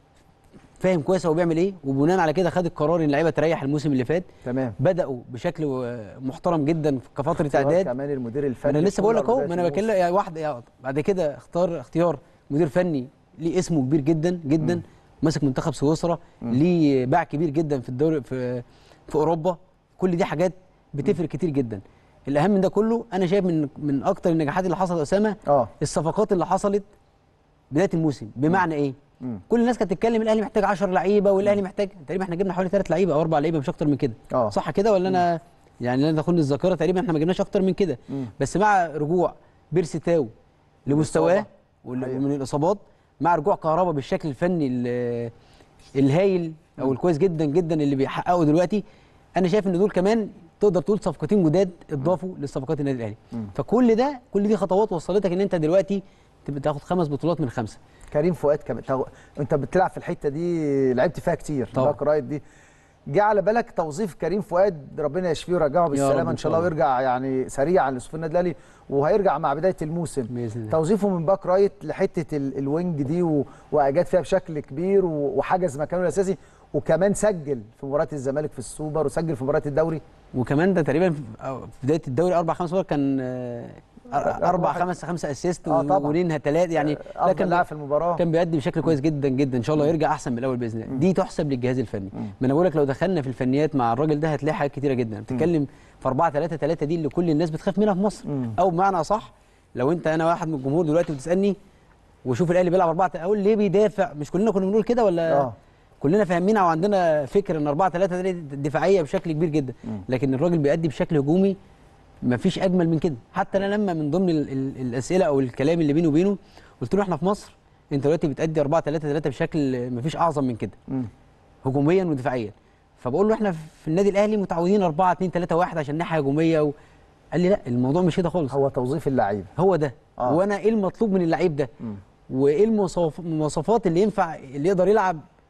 فاهم كويس هو بيعمل ايه وبناء على كده خد القرار ان اللعيبه تريح الموسم اللي فات تمام بداوا بشكل آه، محترم جدا كفتره اختيار اعداد كمان المدير ما الفني انا لسه بقول لك كولر اهو ما انا بداية بكلم يعني واحده يعني بعد كده اختار اختيار مدير فني ليه اسمه كبير جدا جدا ماسك منتخب سويسرا ليه باع كبير جدا في الدوري في في اوروبا كل دي حاجات بتفرق كتير جدا الاهم من ده كله انا شايف من من اكتر النجاحات اللي حصلت يا اسامه اه الصفقات اللي حصلت بدايه الموسم بمعنى ايه مم. كل الناس كانت تتكلم الاهلي محتاج 10 لعيبه والاهلي محتاج تقريبا احنا جبنا حوالي 3 لعيبه او 4 لعيبه مش اكتر من كده آه. صح كده ولا انا يعني لا تاخدني الذاكره تقريبا احنا ما جبناش اكتر من كده مم. بس مع رجوع بيرسي تاو لمستواه الإصابة. وال- حقيقة. ومن الاصابات مع رجوع كهربا بالشكل الفني ال- الهايل او الكويس جدا جدا اللي بيحققه دلوقتي انا شايف ان دول كمان تقدر تقول صفقتين جداد اضافوا للصفقات النادي الاهلي فكل ده كل دي خطوات وصلتك ان انت دلوقتي تبقى تاخد خمس بطولات من خمسه كريم فؤاد كمان تو- انت بتلعب في الحته دي لعبت فيها كتير طبعا. باك رايت دي جه على بالك توظيف كريم فؤاد ربنا يشفيه ويرجعه رب بالسلامه إن ان شاء شاء الله الله. ويرجع يعني سريعا لصفوف النادي الاهلي وهيرجع مع بدايه الموسم باذن الله توظيفه من باك رايت لحته ال- الوينج دي و- واجاد فيها بشكل كبير و- وحجز مكانه الاساسي وكمان سجل في مباراه الزمالك في السوبر وسجل في مباراه الدوري وكمان ده تقريبا في أو في بدايه الدوري اربع خمس مرات كان آه، أر- اربع واحد- خمس خمسه اسيست آه طبعا. وجولينها ثلاثه يعني لا افضل كان لاعب في المباراه كان بيأدي بشكل كويس جدا جدا ان شاء الله يرجع احسن من الاول باذن الله دي تحسب للجهاز الفني ما انا بقول لك لو دخلنا في الفنيات مع الراجل ده هتلاقي حاجات كتيره جدا بتتكلم في 4 3 3 دي اللي كل الناس بتخاف منها في مصر مم. او بمعنى صح لو انت انا واحد من الجمهور دلوقتي بتسالني وشوف الاهلي بيلعب 4 اقول ليه بيدافع مش كلنا كنا بنقول كده ولا آه. كلنا فاهمين او عندنا فكر ان 4 3 دي دفاعيه بشكل كبير جدا لكن الراجل بيأدي بشكل هجومي مفيش اجمل من كده حتى انا لما من ضمن ال ال الاسئله او الكلام اللي بيني وبينه قلت له احنا في مصر انت دلوقتي بتأدي 4 3 3 بشكل مفيش اعظم من كده مم. هجوميا ودفاعيا فبقول له احنا في النادي الاهلي متعودين 4 2 3 1 عشان ناحيه هجوميه و... قال لي لا الموضوع مش كده خالص هو توظيف اللعيبه هو ده آه. آه. وانا ايه المطلوب من اللعيب ده مم. وايه المواصف- المواصفات اللي ينفع اللي يقدر يلعب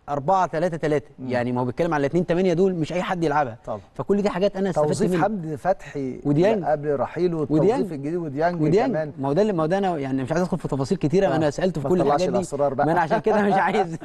4 3 3 يعني ما هو بيتكلم على 2 8 دول مش اي حد يلعبها طبعا. فكل دي حاجات انا استفدت توظيف منها حمدي فتحي وديانج. قبل رحيله وديانج. والتوظيف الجديد وديانج, وديانج كمان ما هو ده اللي- ما هو ده انا يعني مش عايز ادخل في تفاصيل كتيره آه. انا سالته في ما كل تطلعش الحاجات دي الأسرار بقى. ما انا عشان كده مش عايز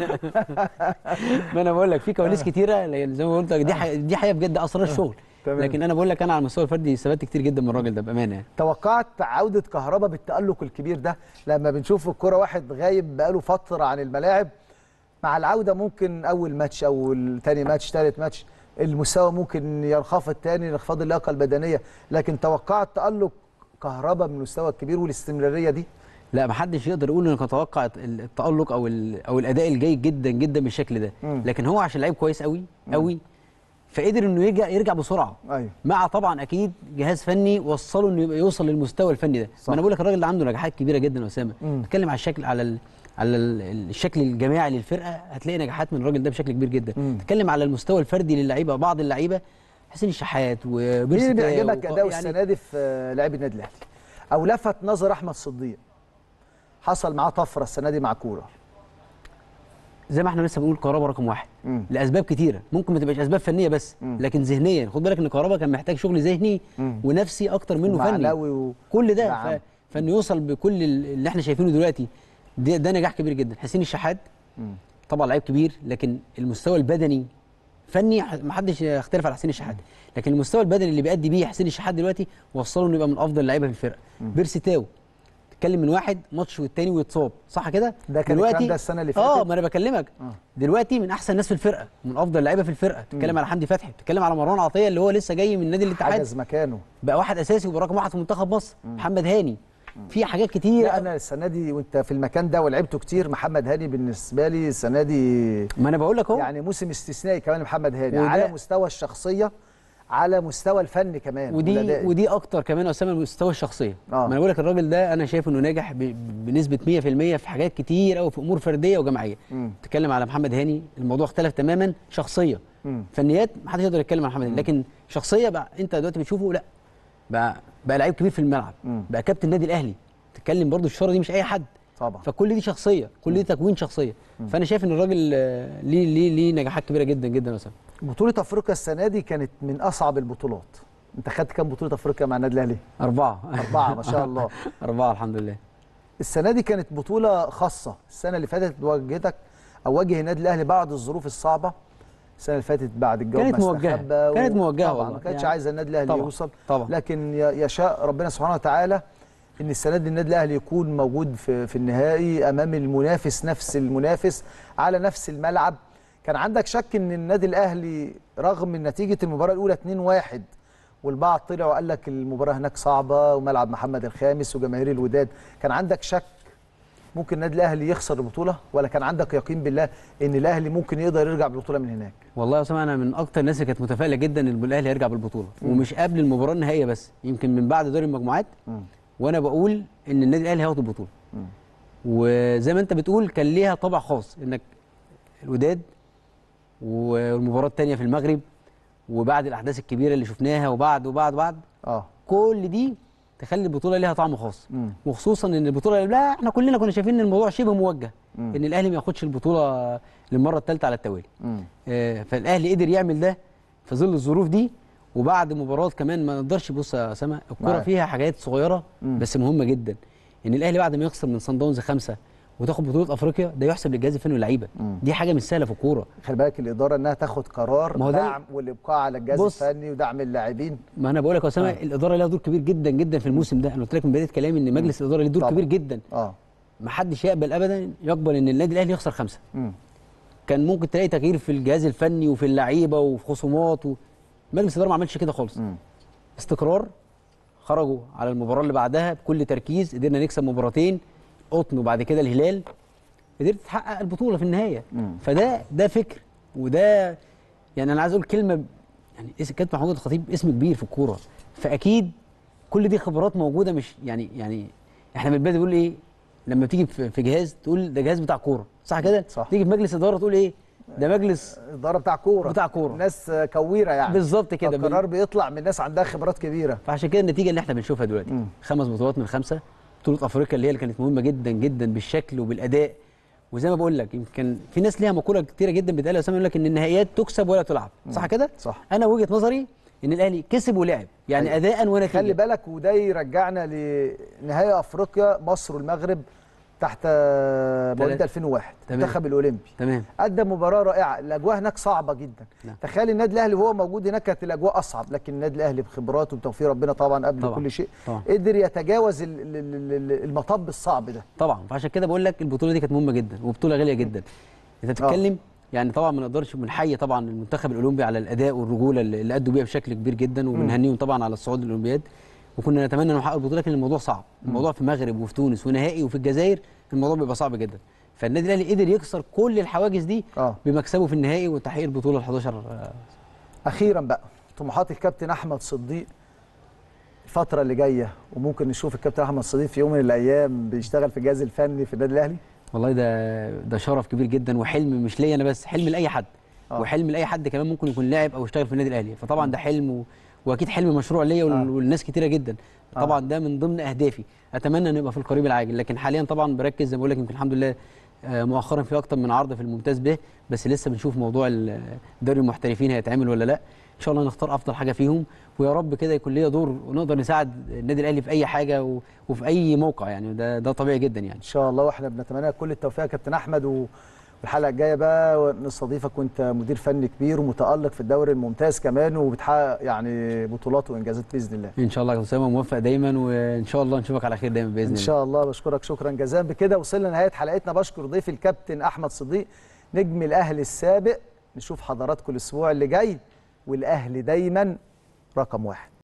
ما انا بقول لك في كواليس كتيره لأن زي ما قلت لك دي حقيقة دي حقيقه بجد اسرار الشغل تمام. لكن انا بقول لك انا على المستوى الفردي استفدت كتير جدا من الراجل ده بامانه يعني توقعت عودة كهربا بالتألق الكبير ده لما بنشوف الكرة واحد غايب بقاله فترة عن الملاعب مع العودة ممكن أول ماتش أو تاني ماتش تالت ماتش المستوى ممكن ينخفض تاني انخفاض اللياقة البدنية لكن توقعت تألق كهربا من المستوى الكبير والاستمرارية دي لا ما حدش يقدر يقول انه كان اتوقع التالق او ال- او الاداء الجيد جدا جدا بالشكل ده مم. لكن هو عشان لعيب كويس قوي قوي فقدر انه يرجع يرجع بسرعه أيوه مع طبعا اكيد جهاز فني وصله انه يبقى يوصل للمستوى الفني ده صح. ما انا بقول لك الراجل ده عنده نجاحات كبيره جدا يا اسامه مم. تتكلم على الشكل على ال... على ال- الشكل الجماعي للفرقه هتلاقي نجاحات من الراجل ده بشكل كبير جدا مم. تتكلم على المستوى الفردي للعيبه بعض اللعيبه حسين الشحات وبيرسي مين اللي تاو بيعجبك وق- أداؤه يعني السنة دي في آه، لاعبي النادي الأهلي أو لفت نظر أحمد صديق حصل معاه طفرة السنة دي مع كورة زي ما احنا لسه بنقول كهربا رقم واحد مم. لاسباب كتيره ممكن ما تبقاش اسباب فنيه بس مم. لكن ذهنيا خد بالك ان كهربا كان محتاج شغل ذهني مم. ونفسي اكتر منه فني معنوي و... كل ده نعم. ف... فانه يوصل بكل ال- اللي احنا شايفينه دلوقتي ده, ده نجاح كبير جدا حسين الشحات مم. طبعا لعيب كبير لكن المستوى البدني فني ح- ما حدش يختلف على حسين الشحات لكن المستوى البدني اللي بيأدي بيه حسين الشحات دلوقتي وصله انه يبقى من افضل اللعيبه في الفرقه بيرسي تاو تتكلم من واحد ماتش والتاني ويتصاب صح كده ده كان الكلام ده السنة اللي اه فاتت؟ ما انا بكلمك آه. دلوقتي من احسن الناس في الفرقه من افضل اللعيبه في الفرقه بتتكلم على حمدي فتحي بتتكلم على مروان عطيه اللي هو لسه جاي من نادي الاتحاد حجز مكانه بقى واحد اساسي وبقى رقم واحد في منتخب مصر محمد هاني في حاجات كتير لا انا السنه دي وانت في المكان ده ولعبته كتير محمد هاني بالنسبه لي السنه دي ما انا بقول لك اهو يعني موسم استثنائي كمان محمد هاني وده- على مستوى الشخصيه على مستوى الفن كمان ودي والأداء. ودي اكتر كمان يا اسامه المستوى الشخصيه آه. ما انا بقول لك الراجل ده انا شايف انه ناجح ب- بنسبه 100% في حاجات كتير قوي في امور فرديه وجماعيه مم. تتكلم على محمد هاني الموضوع اختلف تماما شخصيه مم. فنيات ما حدش يقدر يتكلم عن محمد هاني لكن شخصيه بقى انت دلوقتي بتشوفه لا بقى بقى لعيب كبير في الملعب مم. بقى كابتن النادي الاهلي تتكلم برضو الشاره دي مش اي حد طبعا فكل دي شخصيه كل دي تكوين شخصيه فانا شايف ان الراجل آه، ليه ليه ليه نجاحات كبيره جدا جدا يا اسامه بطوله افريقيا السنه دي كانت من اصعب البطولات انت خدت كام بطوله افريقيا مع النادي الاهلي اربعه اربعه ما شاء الله اربعه الحمد لله السنه دي كانت بطوله خاصه السنه اللي فاتت واجهتك او واجه النادي الاهلي بعض الظروف الصعبه السنه اللي فاتت بعد الجو كانت ما موجهة. استخبى كانت موجهة طبعا والله. ما كانتش يعني عايزه النادي الاهلي طبعا. يوصل طبعا. لكن ي- يشاء ربنا سبحانه وتعالى ان السنه دي النادي الاهلي يكون موجود في في النهائي امام المنافس نفس المنافس على نفس الملعب كان عندك شك ان النادي الاهلي رغم نتيجه المباراه الاولى 2-1 والبعض طلع وقال لك المباراه هناك صعبه وملعب محمد الخامس وجماهير الوداد كان عندك شك ممكن النادي الاهلي يخسر البطوله ولا كان عندك يقين بالله ان الاهلي ممكن يقدر يرجع بالبطوله من هناك والله يا اسامه انا من اكتر الناس اللي كانت متفائله جدا ان الاهلي هيرجع بالبطوله ومش قبل المباراه النهائيه بس يمكن من بعد دوري المجموعات مم. وانا بقول ان النادي الاهلي هياخد البطوله مم. وزي ما انت بتقول كان ليها طابع خاص انك الوداد والمباراه الثانيه في المغرب وبعد الاحداث الكبيره اللي شفناها وبعد وبعد وبعد اه كل دي تخلي البطوله ليها طعم خاص مم. وخصوصا ان البطوله لا احنا كلنا كنا شايفين ان الموضوع شبه موجه مم. ان الاهلي ما ياخدش البطوله للمره الثالثه على التوالي مم. آه، فالاهلي قدر يعمل ده في ظل الظروف دي وبعد مباراه كمان ما نقدرش بص يا اسامه الكره معاك. فيها حاجات صغيره مم. بس مهمه جدا ان الاهلي بعد ما يخسر من صن داونز خمسه وتاخد بطوله افريقيا ده يحسب للجهاز الفني واللعيبه مم. دي حاجه مش سهله في الكوره خلي بالك الاداره انها تاخد قرار ما هو ده- دعم والابقاء على الجهاز بص. الفني ودعم اللاعبين ما انا بقول لك يا اسامه آه. الاداره لها دور كبير جدا جدا في الموسم ده انا قلت لك من بدايه كلامي ان مجلس الاداره ليه دور طبعا. كبير جدا اه ما حدش يقبل ابدا يقبل ان النادي الاهلي يخسر خمسه مم. كان ممكن تلاقي تغيير في الجهاز الفني وفي اللعيبه وفي خصومات و... مجلس الاداره ما عملش كده خالص مم. استقرار خرجوا على المباراه اللي بعدها بكل تركيز قدرنا نكسب مباراتين قطن وبعد كده الهلال قدرت تحقق البطوله في النهايه مم. فده ده فكر وده يعني انا عايز اقول كلمه يعني اسم كابتن محمود الخطيب اسم كبير في الكوره فاكيد كل دي خبرات موجوده مش يعني يعني احنا من البدايه بنقول ايه لما تيجي في في جهاز تقول ده جهاز بتاع كوره صح كده صح. تيجي في مجلس اداره تقول ايه ده مجلس الاداره بتاع كوره بتاع كورة. ناس كويره يعني بالظبط كده. القرار بيطلع من ناس عندها خبرات كبيره فعشان كده النتيجه اللي احنا بنشوفها دلوقتي مم. خمس بطولات من خمسه بطوله افريقيا اللي هي اللي كانت مهمه جدا جدا بالشكل وبالاداء وزي ما بقول لك يمكن في ناس ليها مقوله كتيره جدا بتقال يا اسامه يقول لك ان النهائيات تكسب ولا تلعب صح كده صح. انا وجهه نظري ان الاهلي كسب ولعب يعني أيوة. اداء ونتيجه خلي بالك وده يرجعنا لنهائي افريقيا مصر والمغرب تحت مواليد تلاتة. 2001 تمام. المنتخب الاولمبي تمام قدم مباراه رائعه الاجواء هناك صعبه جدا نعم. تخيل النادي الاهلي وهو موجود هناك كانت الاجواء اصعب لكن النادي الاهلي بخبراته وبتوفيق ربنا طبعا قبل طبعاً. كل شيء طبعاً. قدر يتجاوز ال- ال- ال- ال- المطب الصعب ده طبعا فعشان كده بقول لك البطوله دي كانت مهمه جدا وبطوله غاليه جدا انت بتتكلم يعني طبعا ما نقدرش بنحيي طبعا المنتخب الاولمبي على الاداء والرجوله اللي اللي ادوا بيها بشكل كبير جدا وبنهنيهم طبعا على الصعود للاولمبياد وكنا نتمنى انه يحققوا البطوله لكن الموضوع صعب الموضوع في المغرب وفي تونس ونهائي وفي الجزائر الموضوع بيبقى صعب جدا فالنادي الاهلي قدر يكسر كل الحواجز دي اه بمكسبه في النهائي وتحقيق البطوله ال 11 آه، اخيرا بقى طموحات الكابتن احمد صديق الفتره اللي جايه وممكن نشوف الكابتن احمد صديق في يوم من الايام بيشتغل في الجهاز الفني في النادي الاهلي والله ده ده شرف كبير جدا وحلم مش ليا انا بس حلم لاي حد آه. وحلم لاي حد كمان ممكن يكون لاعب او يشتغل في النادي الاهلي فطبعا ده حلم و... واكيد حلم مشروع ليا وال... آه. والناس كتيره جدا آه. طبعا ده من ضمن اهدافي اتمنى ان يبقى في القريب العاجل لكن حاليا طبعا بركز زي ما بقول لك يمكن الحمد لله آه، مؤخرا في اكتر من عرض في الممتاز به بس لسه بنشوف موضوع ال- دوري المحترفين هيتعمل ولا لا ان شاء الله نختار افضل حاجه فيهم ويا رب كده يكون ليا دور ونقدر نساعد النادي الاهلي في اي حاجه و... وفي اي موقع يعني ده ده طبيعي جدا يعني ان شاء الله واحنا بنتمنى لك كل التوفيق يا كابتن احمد و- والحلقه الجايه بقى نستضيفك وانت مدير فني كبير ومتالق في الدوري الممتاز كمان وبتحقق يعني بطولات وانجازات باذن الله ان شاء الله يا اسامه موفق دايما وان شاء الله نشوفك على خير دايما باذن ان الله شاء الله بشكرك شكرا جزيلا بكده وصلنا لنهايه حلقتنا بشكر ضيفي الكابتن احمد صديق نجم الاهلي السابق نشوف حضراتكم الاسبوع اللي جاي والاهلي دايما رقم واحد